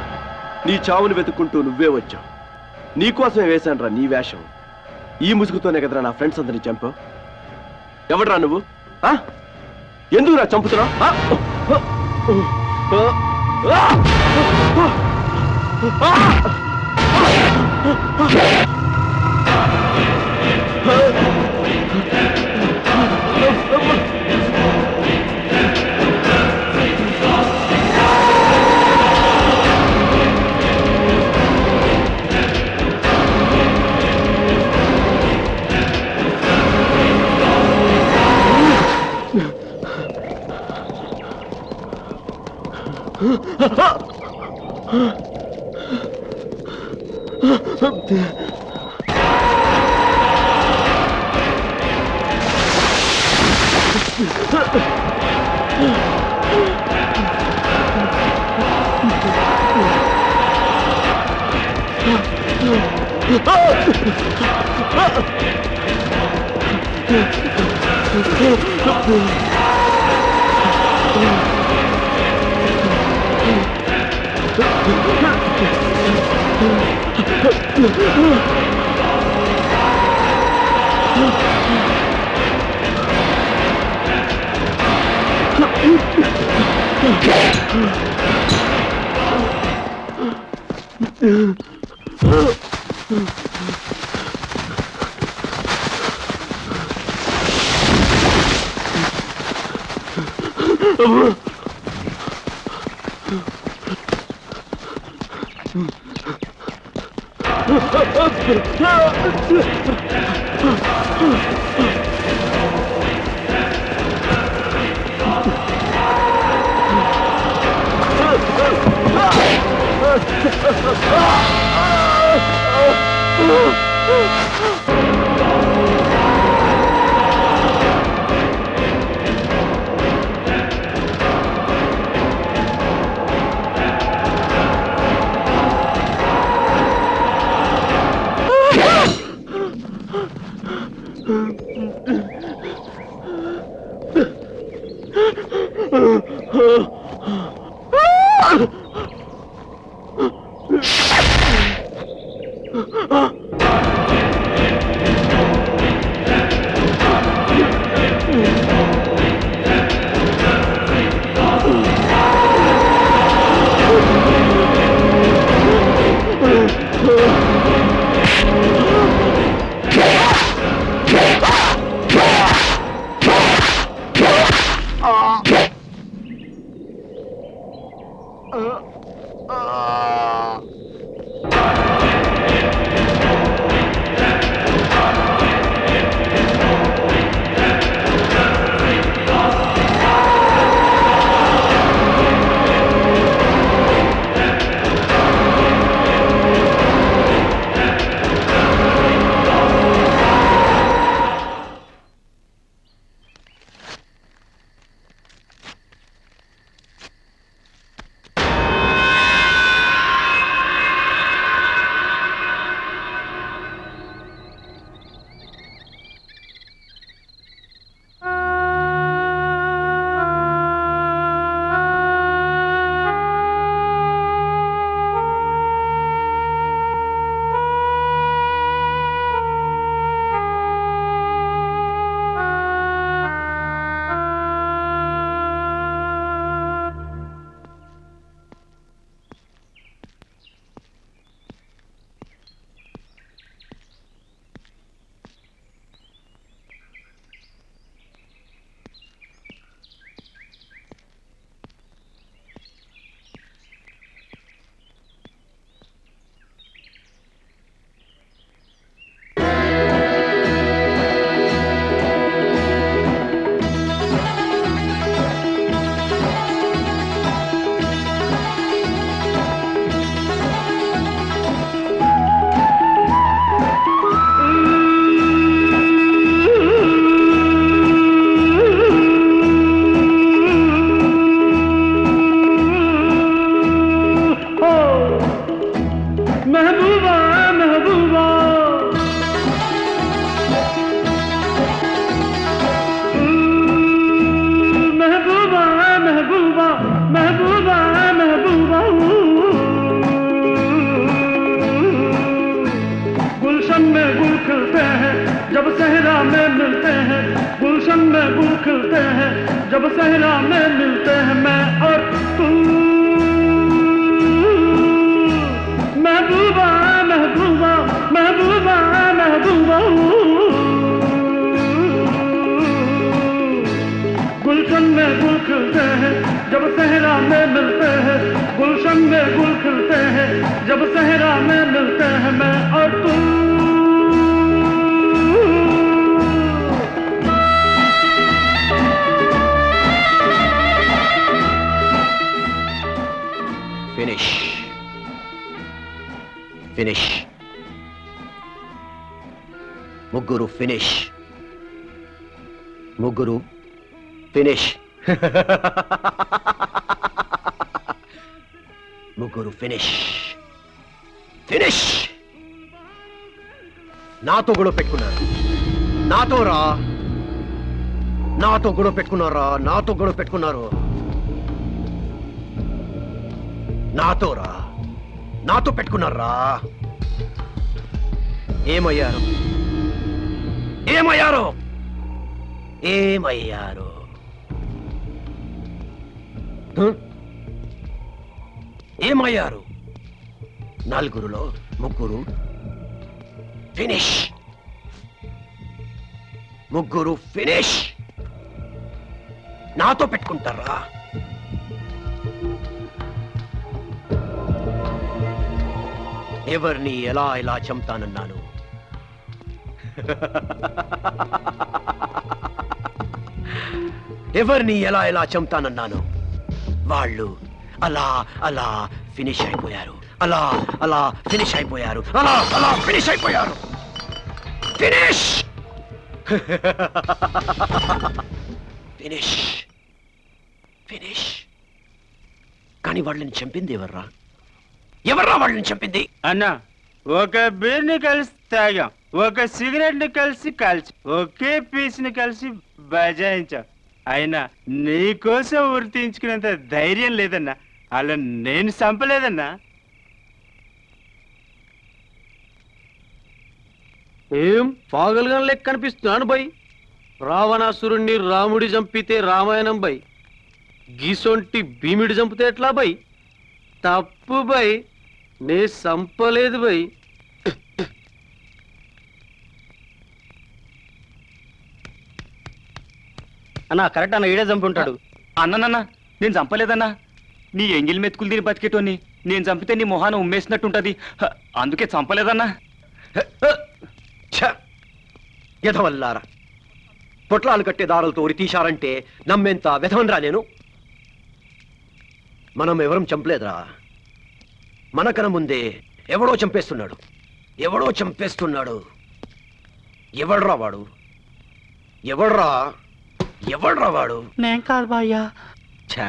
నీ చావుని వెతుక్కుంటూ నువ్వే వచ్చావు నీకోసమే వేశానురా నీ వేషం ఈ ముసుగుతోనే కదరా నా ఫ్రెండ్స్ అందరిని చంపావు ఎవడరా నువ్వు ఆ? ఎందుకు రా చంపుతున్నావు ఆ? ఆ? ఆ? मिलते हैं गुलशन में गुल खिलते हैं जब सहरा में मिलते हैं मैं और तू महबूबा महबूबा महबूबा महबूबा गुलशन में गुल खिलते हैं जब सहरा में मिलते हैं गुलशन में गुल खिलते हैं जब सहरा में मिलते हैं मैं और तू ఫినిష్ ఫినిష్ ముగ్గురు ఫినిష్ ముగ్గురు ఫినిష్ ముగ్గురు ఫినిష్ ఫినిష్ నాతో గొడవ పెట్టుకున్నారు నాతో రా నాతో గొడవ పెట్టుకున్నారా నాతో గొడవ పెట్టుకున్నారు నాతో రా నాతో పెట్టుకున్నారా ఏమయ్యారు ఏమయ్యారు ఏమయ్యారు హ? ఏమయ్యారు నలుగురులో ముగ్గురు ఫినిష్ ముగ్గురు ఫినిష్ నాతో పెట్టుకుంటారా ఎవరిని ఎలా ఎలా చంపుతానన్నాను ఎవరిని ఎలా ఎలా చంపుతానన్నాను వాళ్ళు అలా అలా ఫినిష్ అయిపోయారు అలా అలా ఫినిష్ అయిపోయారు అలా అలా ఫినిష్ అయిపోయారు ఫినిష్ ఫినిష్ ఫినిష్ కానీ వాళ్ళని చంపింది ఎవర్రా ఎవర్రా వాళ్ళని చంపింది అన్నా ఒక బీర్ని కలిసి తాగాం ఒక సిగరెట్ ని కలిసి కాల్చి ఒకే పీస్ ని కలిసి బజాయించాం అయినా నీకోసం వృత్తించుకునేంత ధైర్యం లేదన్నా అలా నేను చంపలేదన్నా ఏం పాగలుగా లెక్క కనిపిస్తున్నాను బై రావణాసురుణ్ణి రాముడి చంపితే రామాయణం బై గీసొంటి భీమిడి చంపితే ఎట్లా బై తప్పు బై నే చంపలేదు బై అన్న కరెక్ట్ అన్న ఈడే చంపుంటాడు అన్ననన్న నేను చంపలేదన్నా నీ ఎంగిల్ మెతుకులు తిని బతికేటోని నేను చంపితే నీ మొహాన ఉమ్మేసినట్టుంటది హ, అందుకే చంపలేదన్నా ఎధవల్లారా పొట్లాలు కట్టే దారులతో ఉరి తీశారంటే నమ్మేంత వెధవనరా నేను మనం ఎవరం చంపలేదురా మనకన ముందే ఎవడో చంపేస్తున్నాడు ఎవడో చంపేస్తున్నాడు ఎవడ్రా వాడు ఎవడ్రా ఎవడ్రా వాడు నేను కాదు బాయ్యా ఛా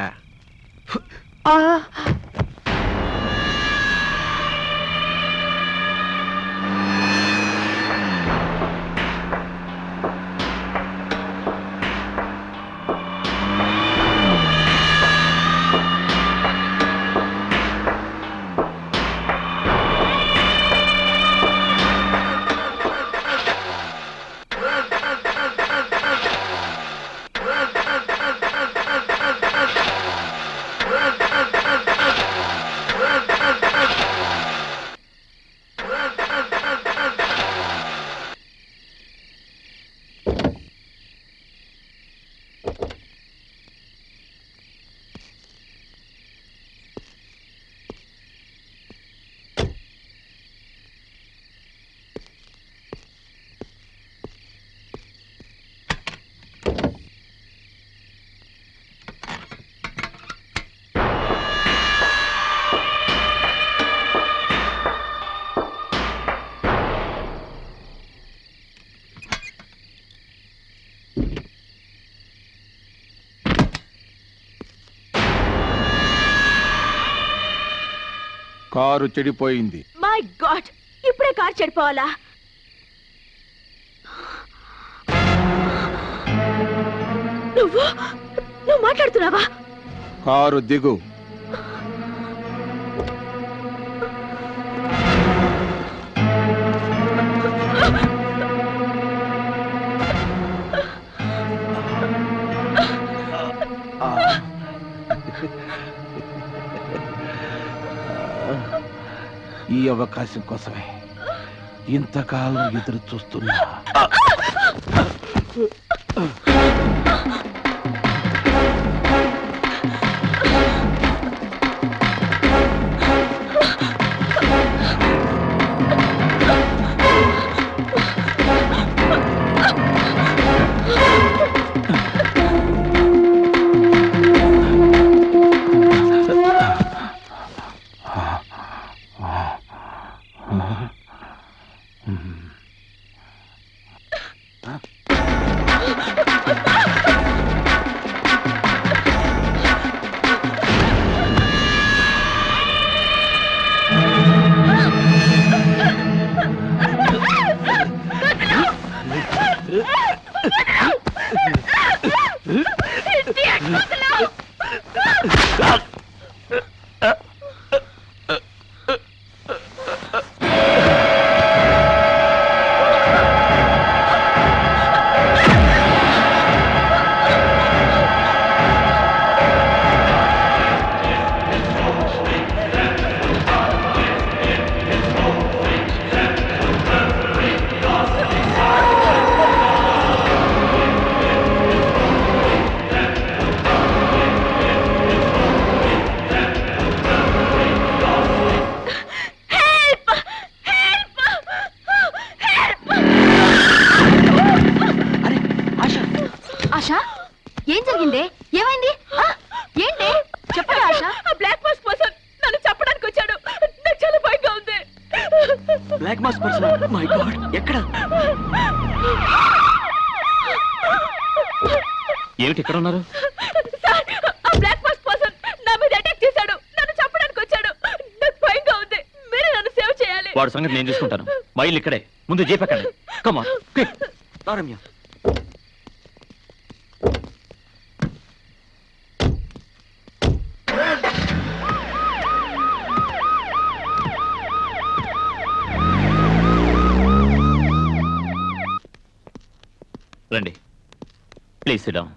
కారు చెడిపోయింది మై గాడ్ ఇప్పుడే కార్ చెడిపోవాలా నువ్వు నువ్వు మాట్లాడుతున్నావా కారు దిగు ఈ అవకాశం కోసమే ఇంతకాలం ఎదురు చూస్తున్నా ఆశ ఏం జరిగింది ఏమైంది ఆ, ఏంటి చెప్పరా ఆశ బ్లాక్ మాస్ పర్సన్ నన్ను చెప్పడానికి వచ్చాడు నాకు చాలా భయంగా ఉంది black mask person my God ఎక్కడ ఏమిటి ఇక్కడ ఉన్నారు సార్ ఆ బ్లాక్ మాస్ పర్సన్ నా మీద అటాక్ చేశాడు నన్ను చెప్పడానికి వచ్చాడు నాకు భయంగా ఉంది మీరే నన్ను సేవ్ చేయాలి వాడు సంగతి నేను చూసుకుంటాను మైల్ ఇక్కడే ముందు జీపెక్కండి కమా రమ్య రండి ప్లీజ్ సిడౌన్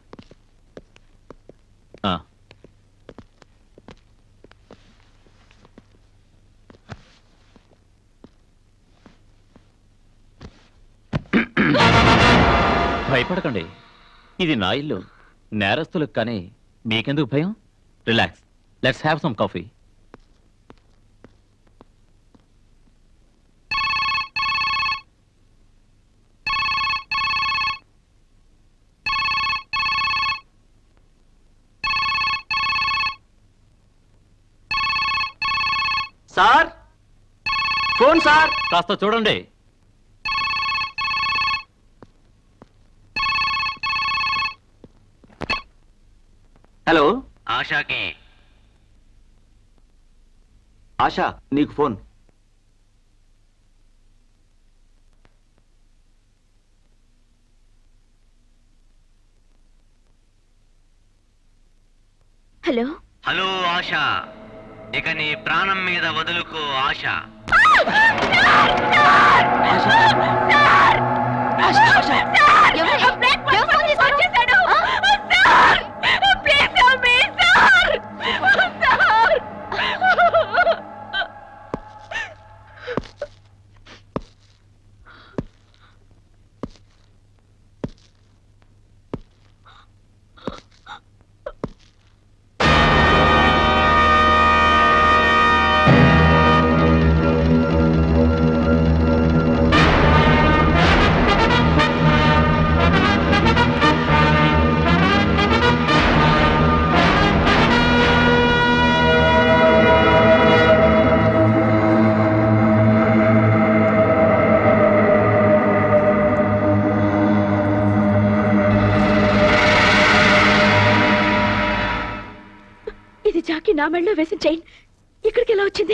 భయపడకండి ఇది నా ఇల్లు నేరస్తులకు కానీ మీకెందుకు భయం relax let's have some coffee sir phone sir కాస్త చూడండి హలో ఆశాకి ఆశా నీకు ఫోన్ హలో హలో ఆశ ఇక నీ ప్రాణం మీద వదులుకో ఆశ ఇది జాకి నా మెడలో వేసిన చైన్ ఇక్కడికి ఎలా వచ్చింది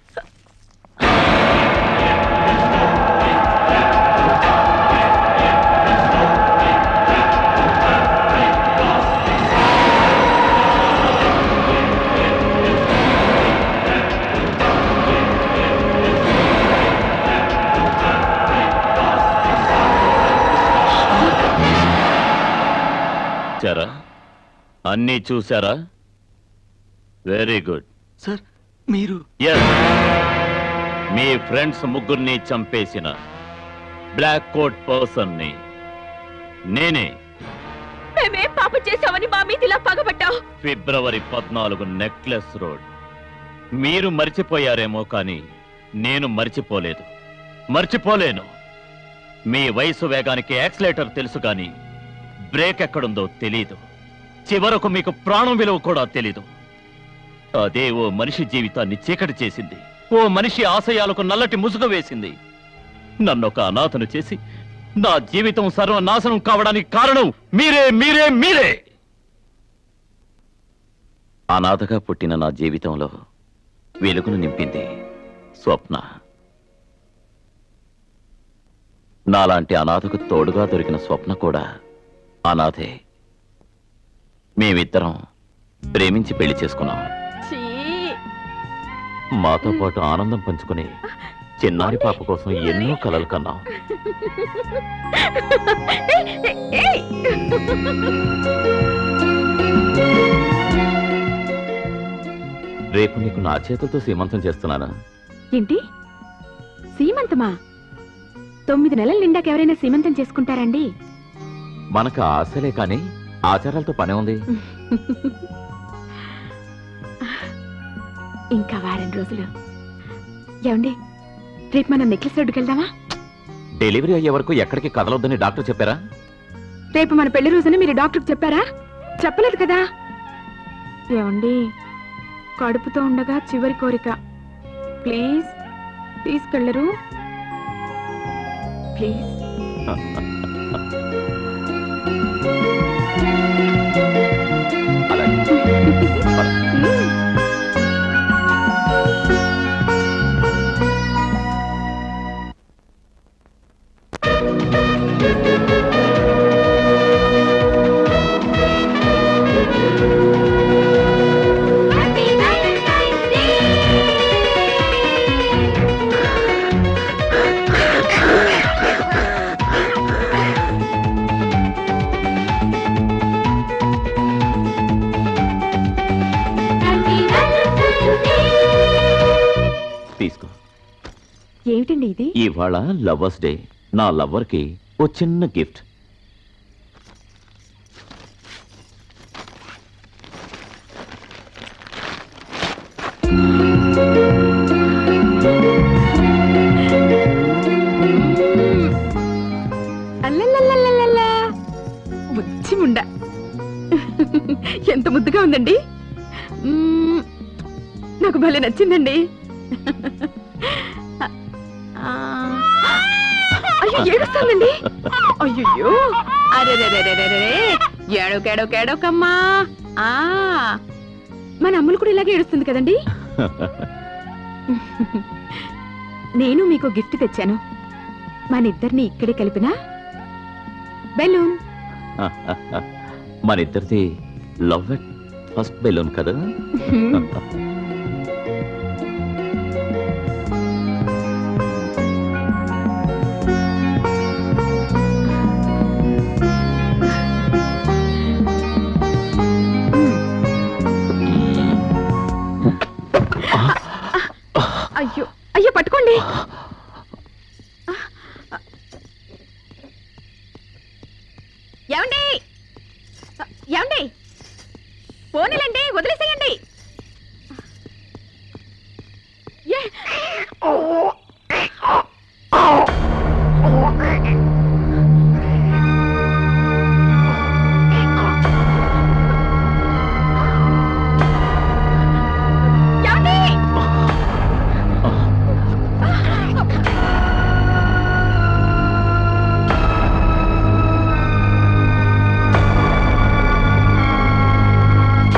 చారా అన్నీ చూసారా వెరీ గుడ్ సార్ మీరు మీ ఫ్రెండ్స్ ముగ్గురిని చంపేసిన బ్లాక్ కోట్ పర్సన్ ని నేనే మేమేం పాపం చేశామని మా మీద ఇలా పగబట్టావు ఫిబ్రవరి పద్నాలుగు నెక్లెస్ రోడ్ మీరు మర్చిపోయారేమో కానీ నేను మర్చిపోలేదు మర్చిపోలేను మీ వయసు వేగానికి యాక్సిలేటర్ తెలుసు కానీ బ్రేక్ ఎక్కడుందో తెలీదు చివరకు మీకు ప్రాణం విలువ కూడా తెలీదు అదే ఓ మనిషి జీవితాన్ని చీకటి చేసింది ఓ మనిషి ఆశయాలకు నల్లటి ముసుగు వేసింది నన్నొక అనాథను చేసి నా జీవితం సర్వనాశనం కావడానికి కారణం మీరే మీరే మీరే అనాథగా పుట్టిన నా జీవితంలో వెలుగును నింపింది స్వప్న నాలాంటి అనాథకు తోడుగా దొరికిన స్వప్న కూడా అనాథే మేమిద్దరం ప్రేమించి పెళ్లి చేసుకున్నాం మాతో పాటు ఆనందం పంచుకుని చిన్నారి పాప కోసం ఎన్నో కలలు కన్నాం రేపు నీకు నా చేతులతో సీమంతం చేస్తున్నాను ఏంటి సీమంతమా తొమ్మిది నెలల నిండాక ఎవరైనా సీమంతం చేసుకుంటారండి మనకు ఆశలే కానీ ఆచారాలతో పనే ఉంది ఇంకా వారం రోజులు ఏమండి రేపు మనం నెక్లెస్ రోడ్డుకి వెళ్దామా డెలివరీ అయ్యే వరకు ఎక్కడికి కదలొద్దని డాక్టర్ చెప్పారా రేపు మన పెళ్లి రోజున మీరు డాక్టర్కి చెప్పారా చెప్పలేదు కదా ఏమండి కడుపుతో ఉండగా చివరి కోరిక ప్లీజ్ తీసుకెళ్ళరు ప్లీజ్ తీసుకో ఏమిటండి ఇది ఇవాళ లవర్స్ డే నా లవర్ కి ఓ చిన్న గిఫ్ట్ అల్లల్లల్లల్లల్లా. బుజ్జి ముండ ఎంత ముద్దుగా ఉందండి మ్మ్. నాకు భలే నచ్చిందండి ఆ. అయ్యో ఏడుస్తుందండి అయ్యో అరే ఏడోకేడోకేడోకమ్మా ఆ మన అమ్ములు కూడా ఇలాగే ఏడుస్తుంది కదండి నేను మీకు గిఫ్ట్ తెచ్చాను మన ఇద్దరిని ఇక్కడే కలిపిన బెలూన్ మన ఇద్దరిది లవ్ ఎట్ ఫస్ట్ బెలూన్ కదా అయ్యో అయ్యో పట్టుకోండి ఏమండి ఏమండి పోనీలండి వదిలేసేయండి ఏ ఏమండి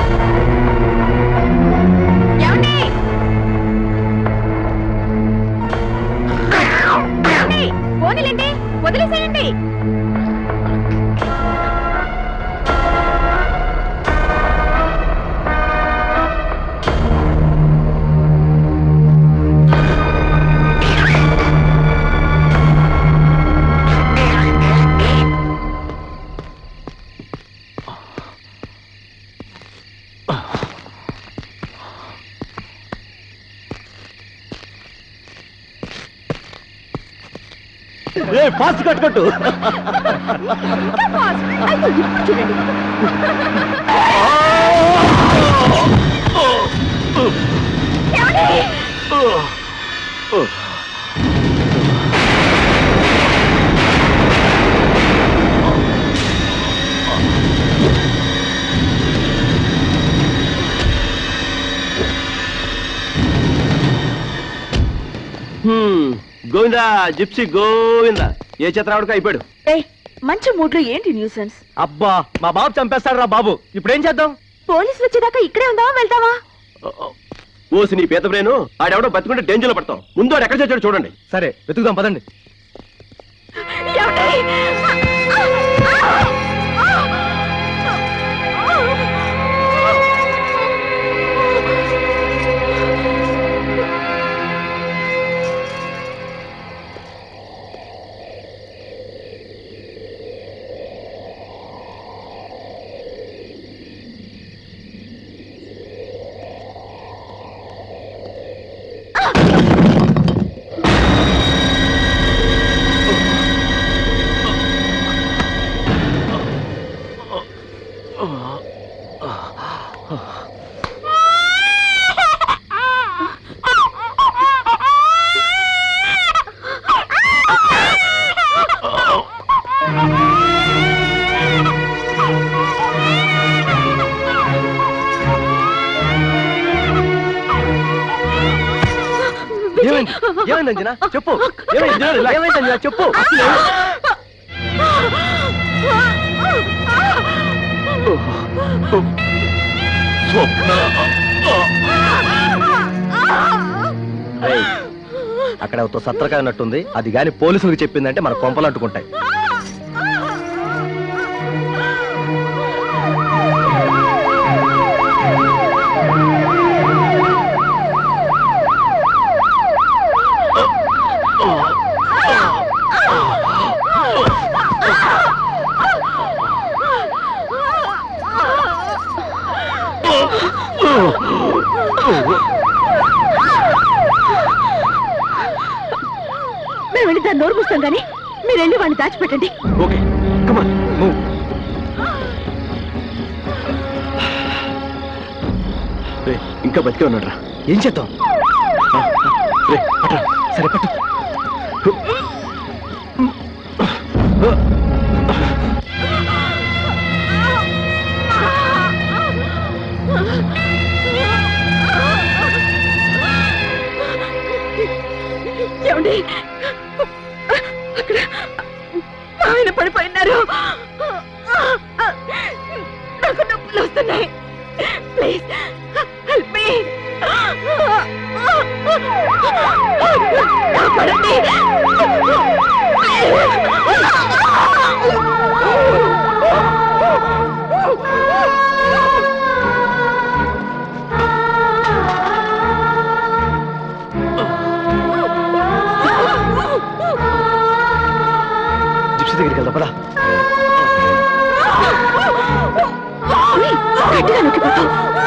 ఏమండి ఏ ఫాస్ట్ కట్టుకట్టు అయితే ఇప్పుడు చూడండి హ్మ్, గోవిందా జిప్సీ గోవిందా ఏ చిత్రావడికి అయిపోయాడు ఏ మంచి మూడ్ లో ఏంటి న్యూసెన్స్ అబ్బా మా బాబు చంపేస్తాడు రా బాబు ఇప్పుడు ఏం చేద్దాం పోలీసులు వచ్చేదాకా ఇక్కడే ఉందామా వెళ్తావా ఓసి నీ పేద బ్రేను ఆడెవడో బతుకుంటే డేంజర్ లో పడతాం ముందు ఆడు ఎక్కడ చచ్చాడు చూడండి సరే వెతుకుదాం పదండి ఏమైంది ఏమైంది అంజనా చెప్పు ఏమైంది ఏమైంది అంజనా చెప్పు రేయ్, అక్కడ ఒక సత్రకాయ ఉన్నట్టుంది అది గాని పోలీసులకు చెప్పిందంటే మన కొంపలు అంటుకుంటాయి మేము వెళ్ళి దాన్ని నోరు మూస్తాం కానీ మీరు వెళ్ళి వాడిని దాచిపెట్టండి ఓకే కమాన్ మూవ్ రే ఇంకా బతికే ఉన్నాడు రా ఏం చేద్దాం రే పట్టు సరే పట్టు ఏమండి అక్కడ ఆయన పడిపోయినారు నాకు నొప్పులు వస్తున్నాయి ప్లీజ్ హెల్ప్ మీ కాపాడండి జిప్సీ దగ్గరికి వెళ్దాం పదా గట్టిగా నొక్కిపోతావు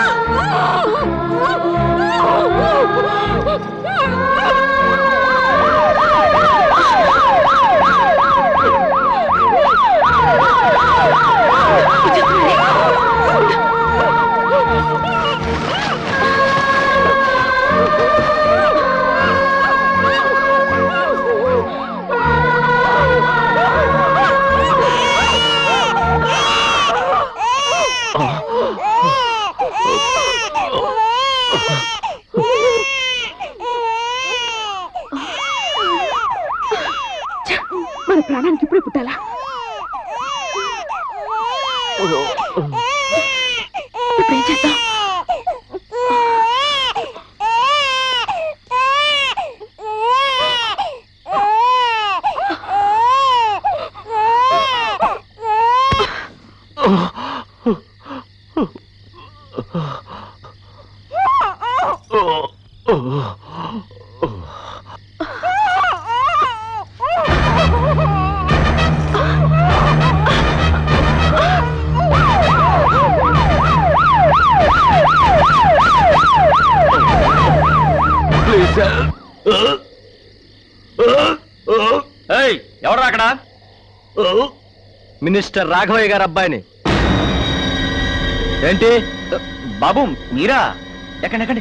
మన ప్రాణానికి ఇప్పుడే పుట్టాలా ఇప్పుడు ఏం చేద్దాం Oh! మినిస్టర్ రాఘవయ్య గారు అబ్బాయిని ఏంటి బాబు మీరా ఎక్కండి ఎక్కండి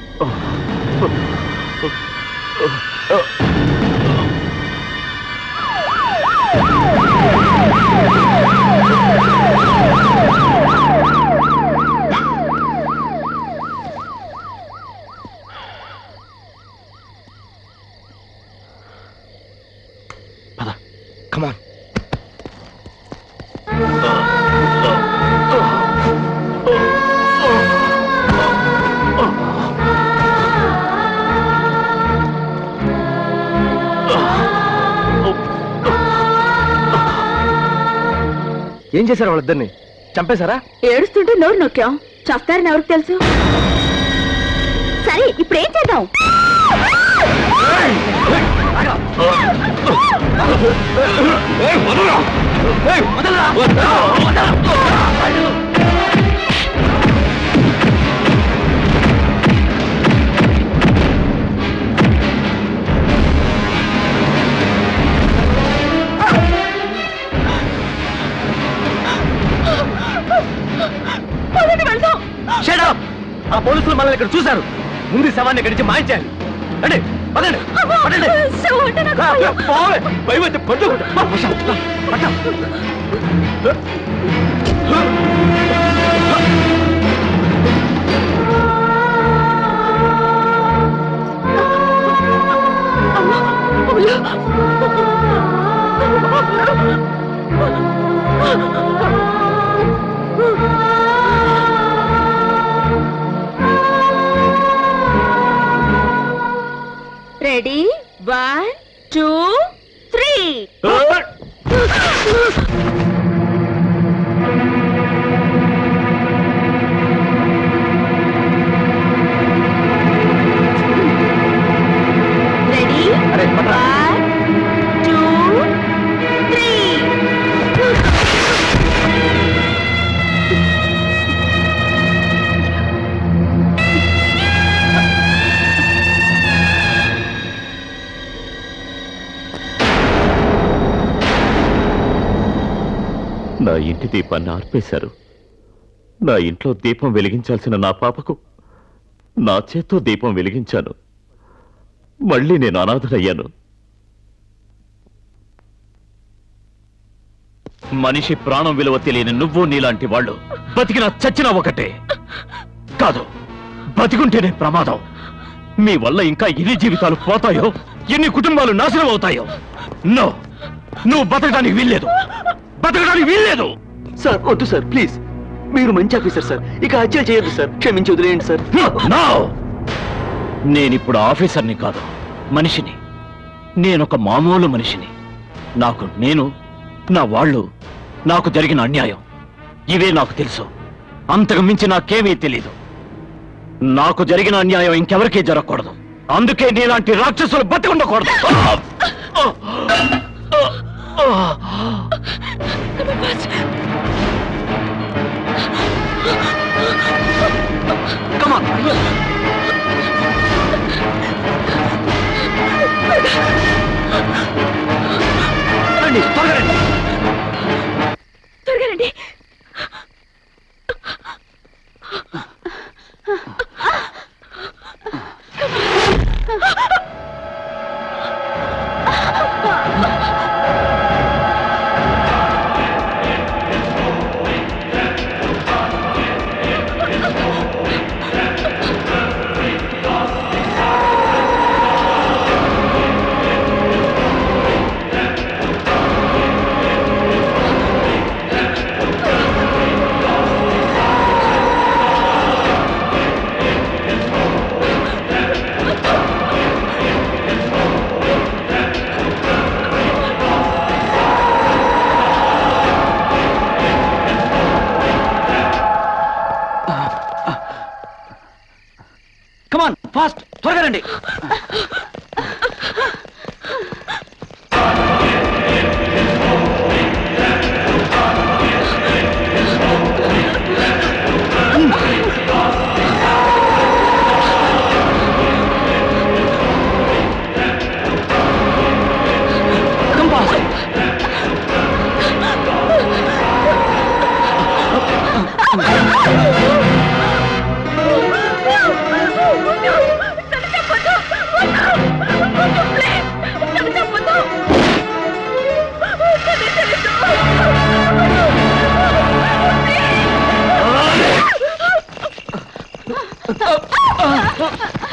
కమాన్ ఏం చేశారు వాళ్ళిద్దరిని చంపేశారా ఏడుస్తుంటే నోరు నొక్కాం చస్తారని ఎవరికి తెలుసు సరే ఇప్పుడు ఏం చేద్దాం Shut up! ఆ పోలీసులు మనల్ని ఇక్కడ చూశారు ముందు ఈ శవాన్ని ఇక్కడి నుంచి మాయించాలి రండి పదండి పదండి రా, రా, పోవే. భయం అయితే పట్టు. పో, పట్టు. పట్టు. Ready one two three ready one two three నా ఇంటి దీపాన్ని ఆర్పేశారు నా ఇంట్లో దీపం వెలిగించాల్సిన నా పాపకు నా చేత్తో దీపం వెలిగించాను మళ్ళీ నేను అనాథనయ్యాను మనిషి ప్రాణం విలువ తెలియని నువ్వు నీలాంటి వాళ్ళు బతికినా చచ్చినా ఒకటే కాదు బతికుంటేనే ప్రమాదం మీ వల్ల ఇంకా ఎన్ని జీవితాలు పోతాయో ఎన్ని కుటుంబాలు నాశనం అవుతాయో నో నువ్వు బతకడానికి వీల్లేదు బతకడానికి వీల్లేదు సార్ వద్దు సార్ ప్లీజ్ మీరు మంచి ఆఫీసర్ సార్ ఇక హత్యలు చేయొద్దు సార్ క్షమించి వదిలేయండి సార్ నో నేనిప్పుడు ఆఫీసర్ని కాదు మనిషిని నేనొక మామూలు మనిషిని నాకు నేను నా వాళ్ళు నాకు జరిగిన అన్యాయం ఇవే నాకు తెలుసు అంతకు మించి నాకేమీ తెలీదు నాకు జరిగిన అన్యాయం ఇంకెవరికీ జరగకూడదు అందుకే నీలాంటి రాక్షసులు బతికుండకూడదు రండి త్వరగా రండి త్వరగా రండి కమాన్ ఫాస్ట్ త్వరగా రండి Come fast.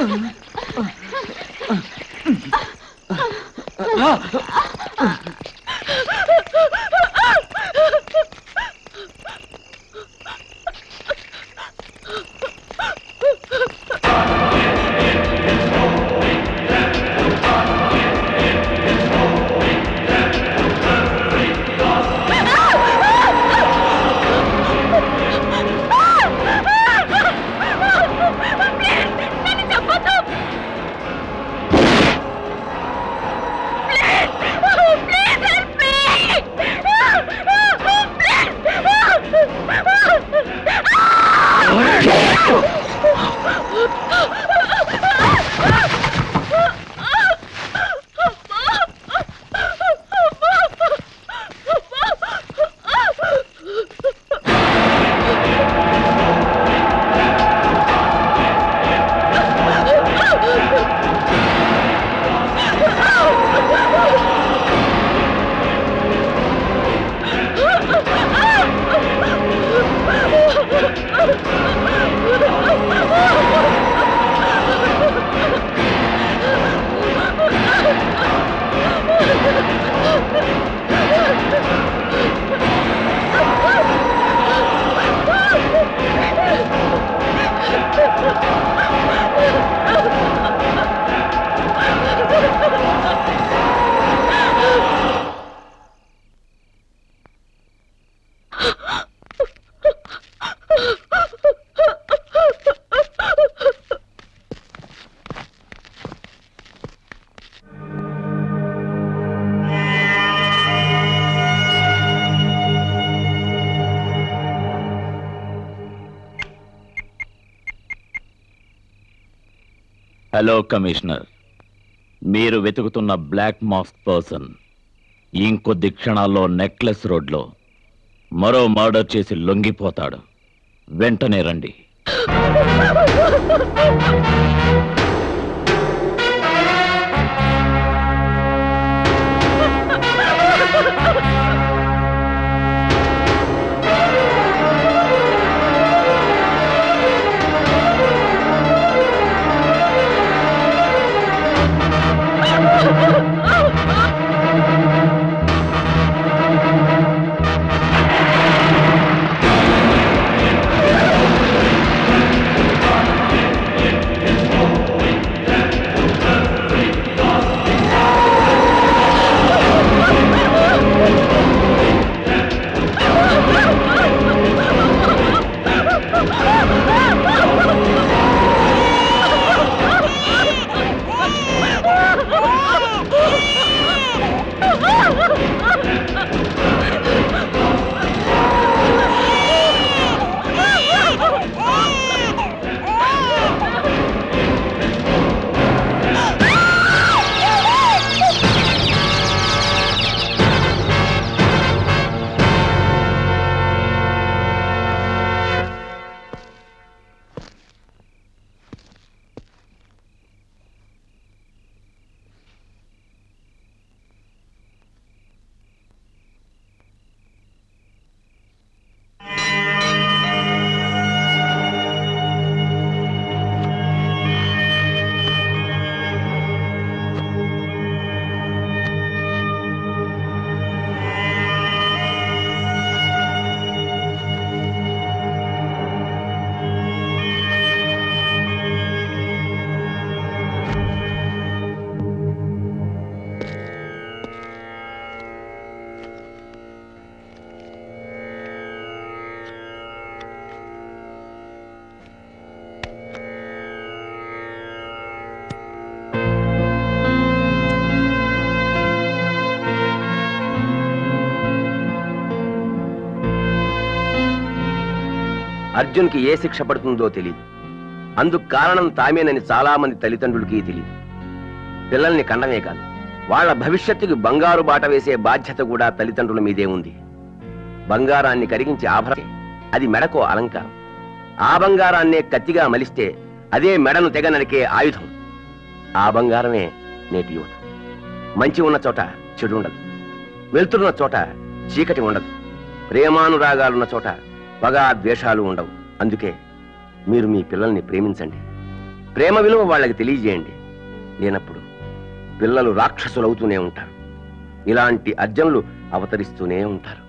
హలో కమిషనర్ మీరు వెతుకుతున్న బ్లాక్ మాస్క్ పర్సన్ ఇంకొద్ది క్షణాల్లో నెక్లెస్ రోడ్లో మరో మర్డర్ చేసి లొంగిపోతాడు వెంటనే రండి అర్జున్కి ఏ శిక్ష పడుతుందో తెలియదు అందుకు కారణం తామేనని చాలా మంది తల్లిదండ్రులకి తెలియదు పిల్లల్ని కండమే కాదు వాళ్ళ భవిష్యత్తుకి బంగారు బాట వేసే బాధ్యత కూడా తల్లిదండ్రుల మీదే ఉంది బంగారాన్ని కరిగించి ఆభరణ అది మెడకో అలంకారం ఆ బంగారాన్నే కత్తిగా మలిస్తే అదే మెడను తెగ నరికే ఆయుధం ఆ బంగారమే నేటి యువత మంచి ఉన్న చోట చెడు ఉండదు వెళ్తున్న చోట చీకటి ఉండదు ప్రేమానురాగాలున్న చోట పగా ద్వేషాలు ఉండవు అందుకే మీరు మీ పిల్లల్ని ప్రేమించండి ప్రేమ విలువ వాళ్ళకి తెలియజేయండి లేనప్పుడు పిల్లలు రాక్షసులవుతూనే ఉంటారు ఇలాంటి అర్జనులు అవతరిస్తూనే ఉంటారు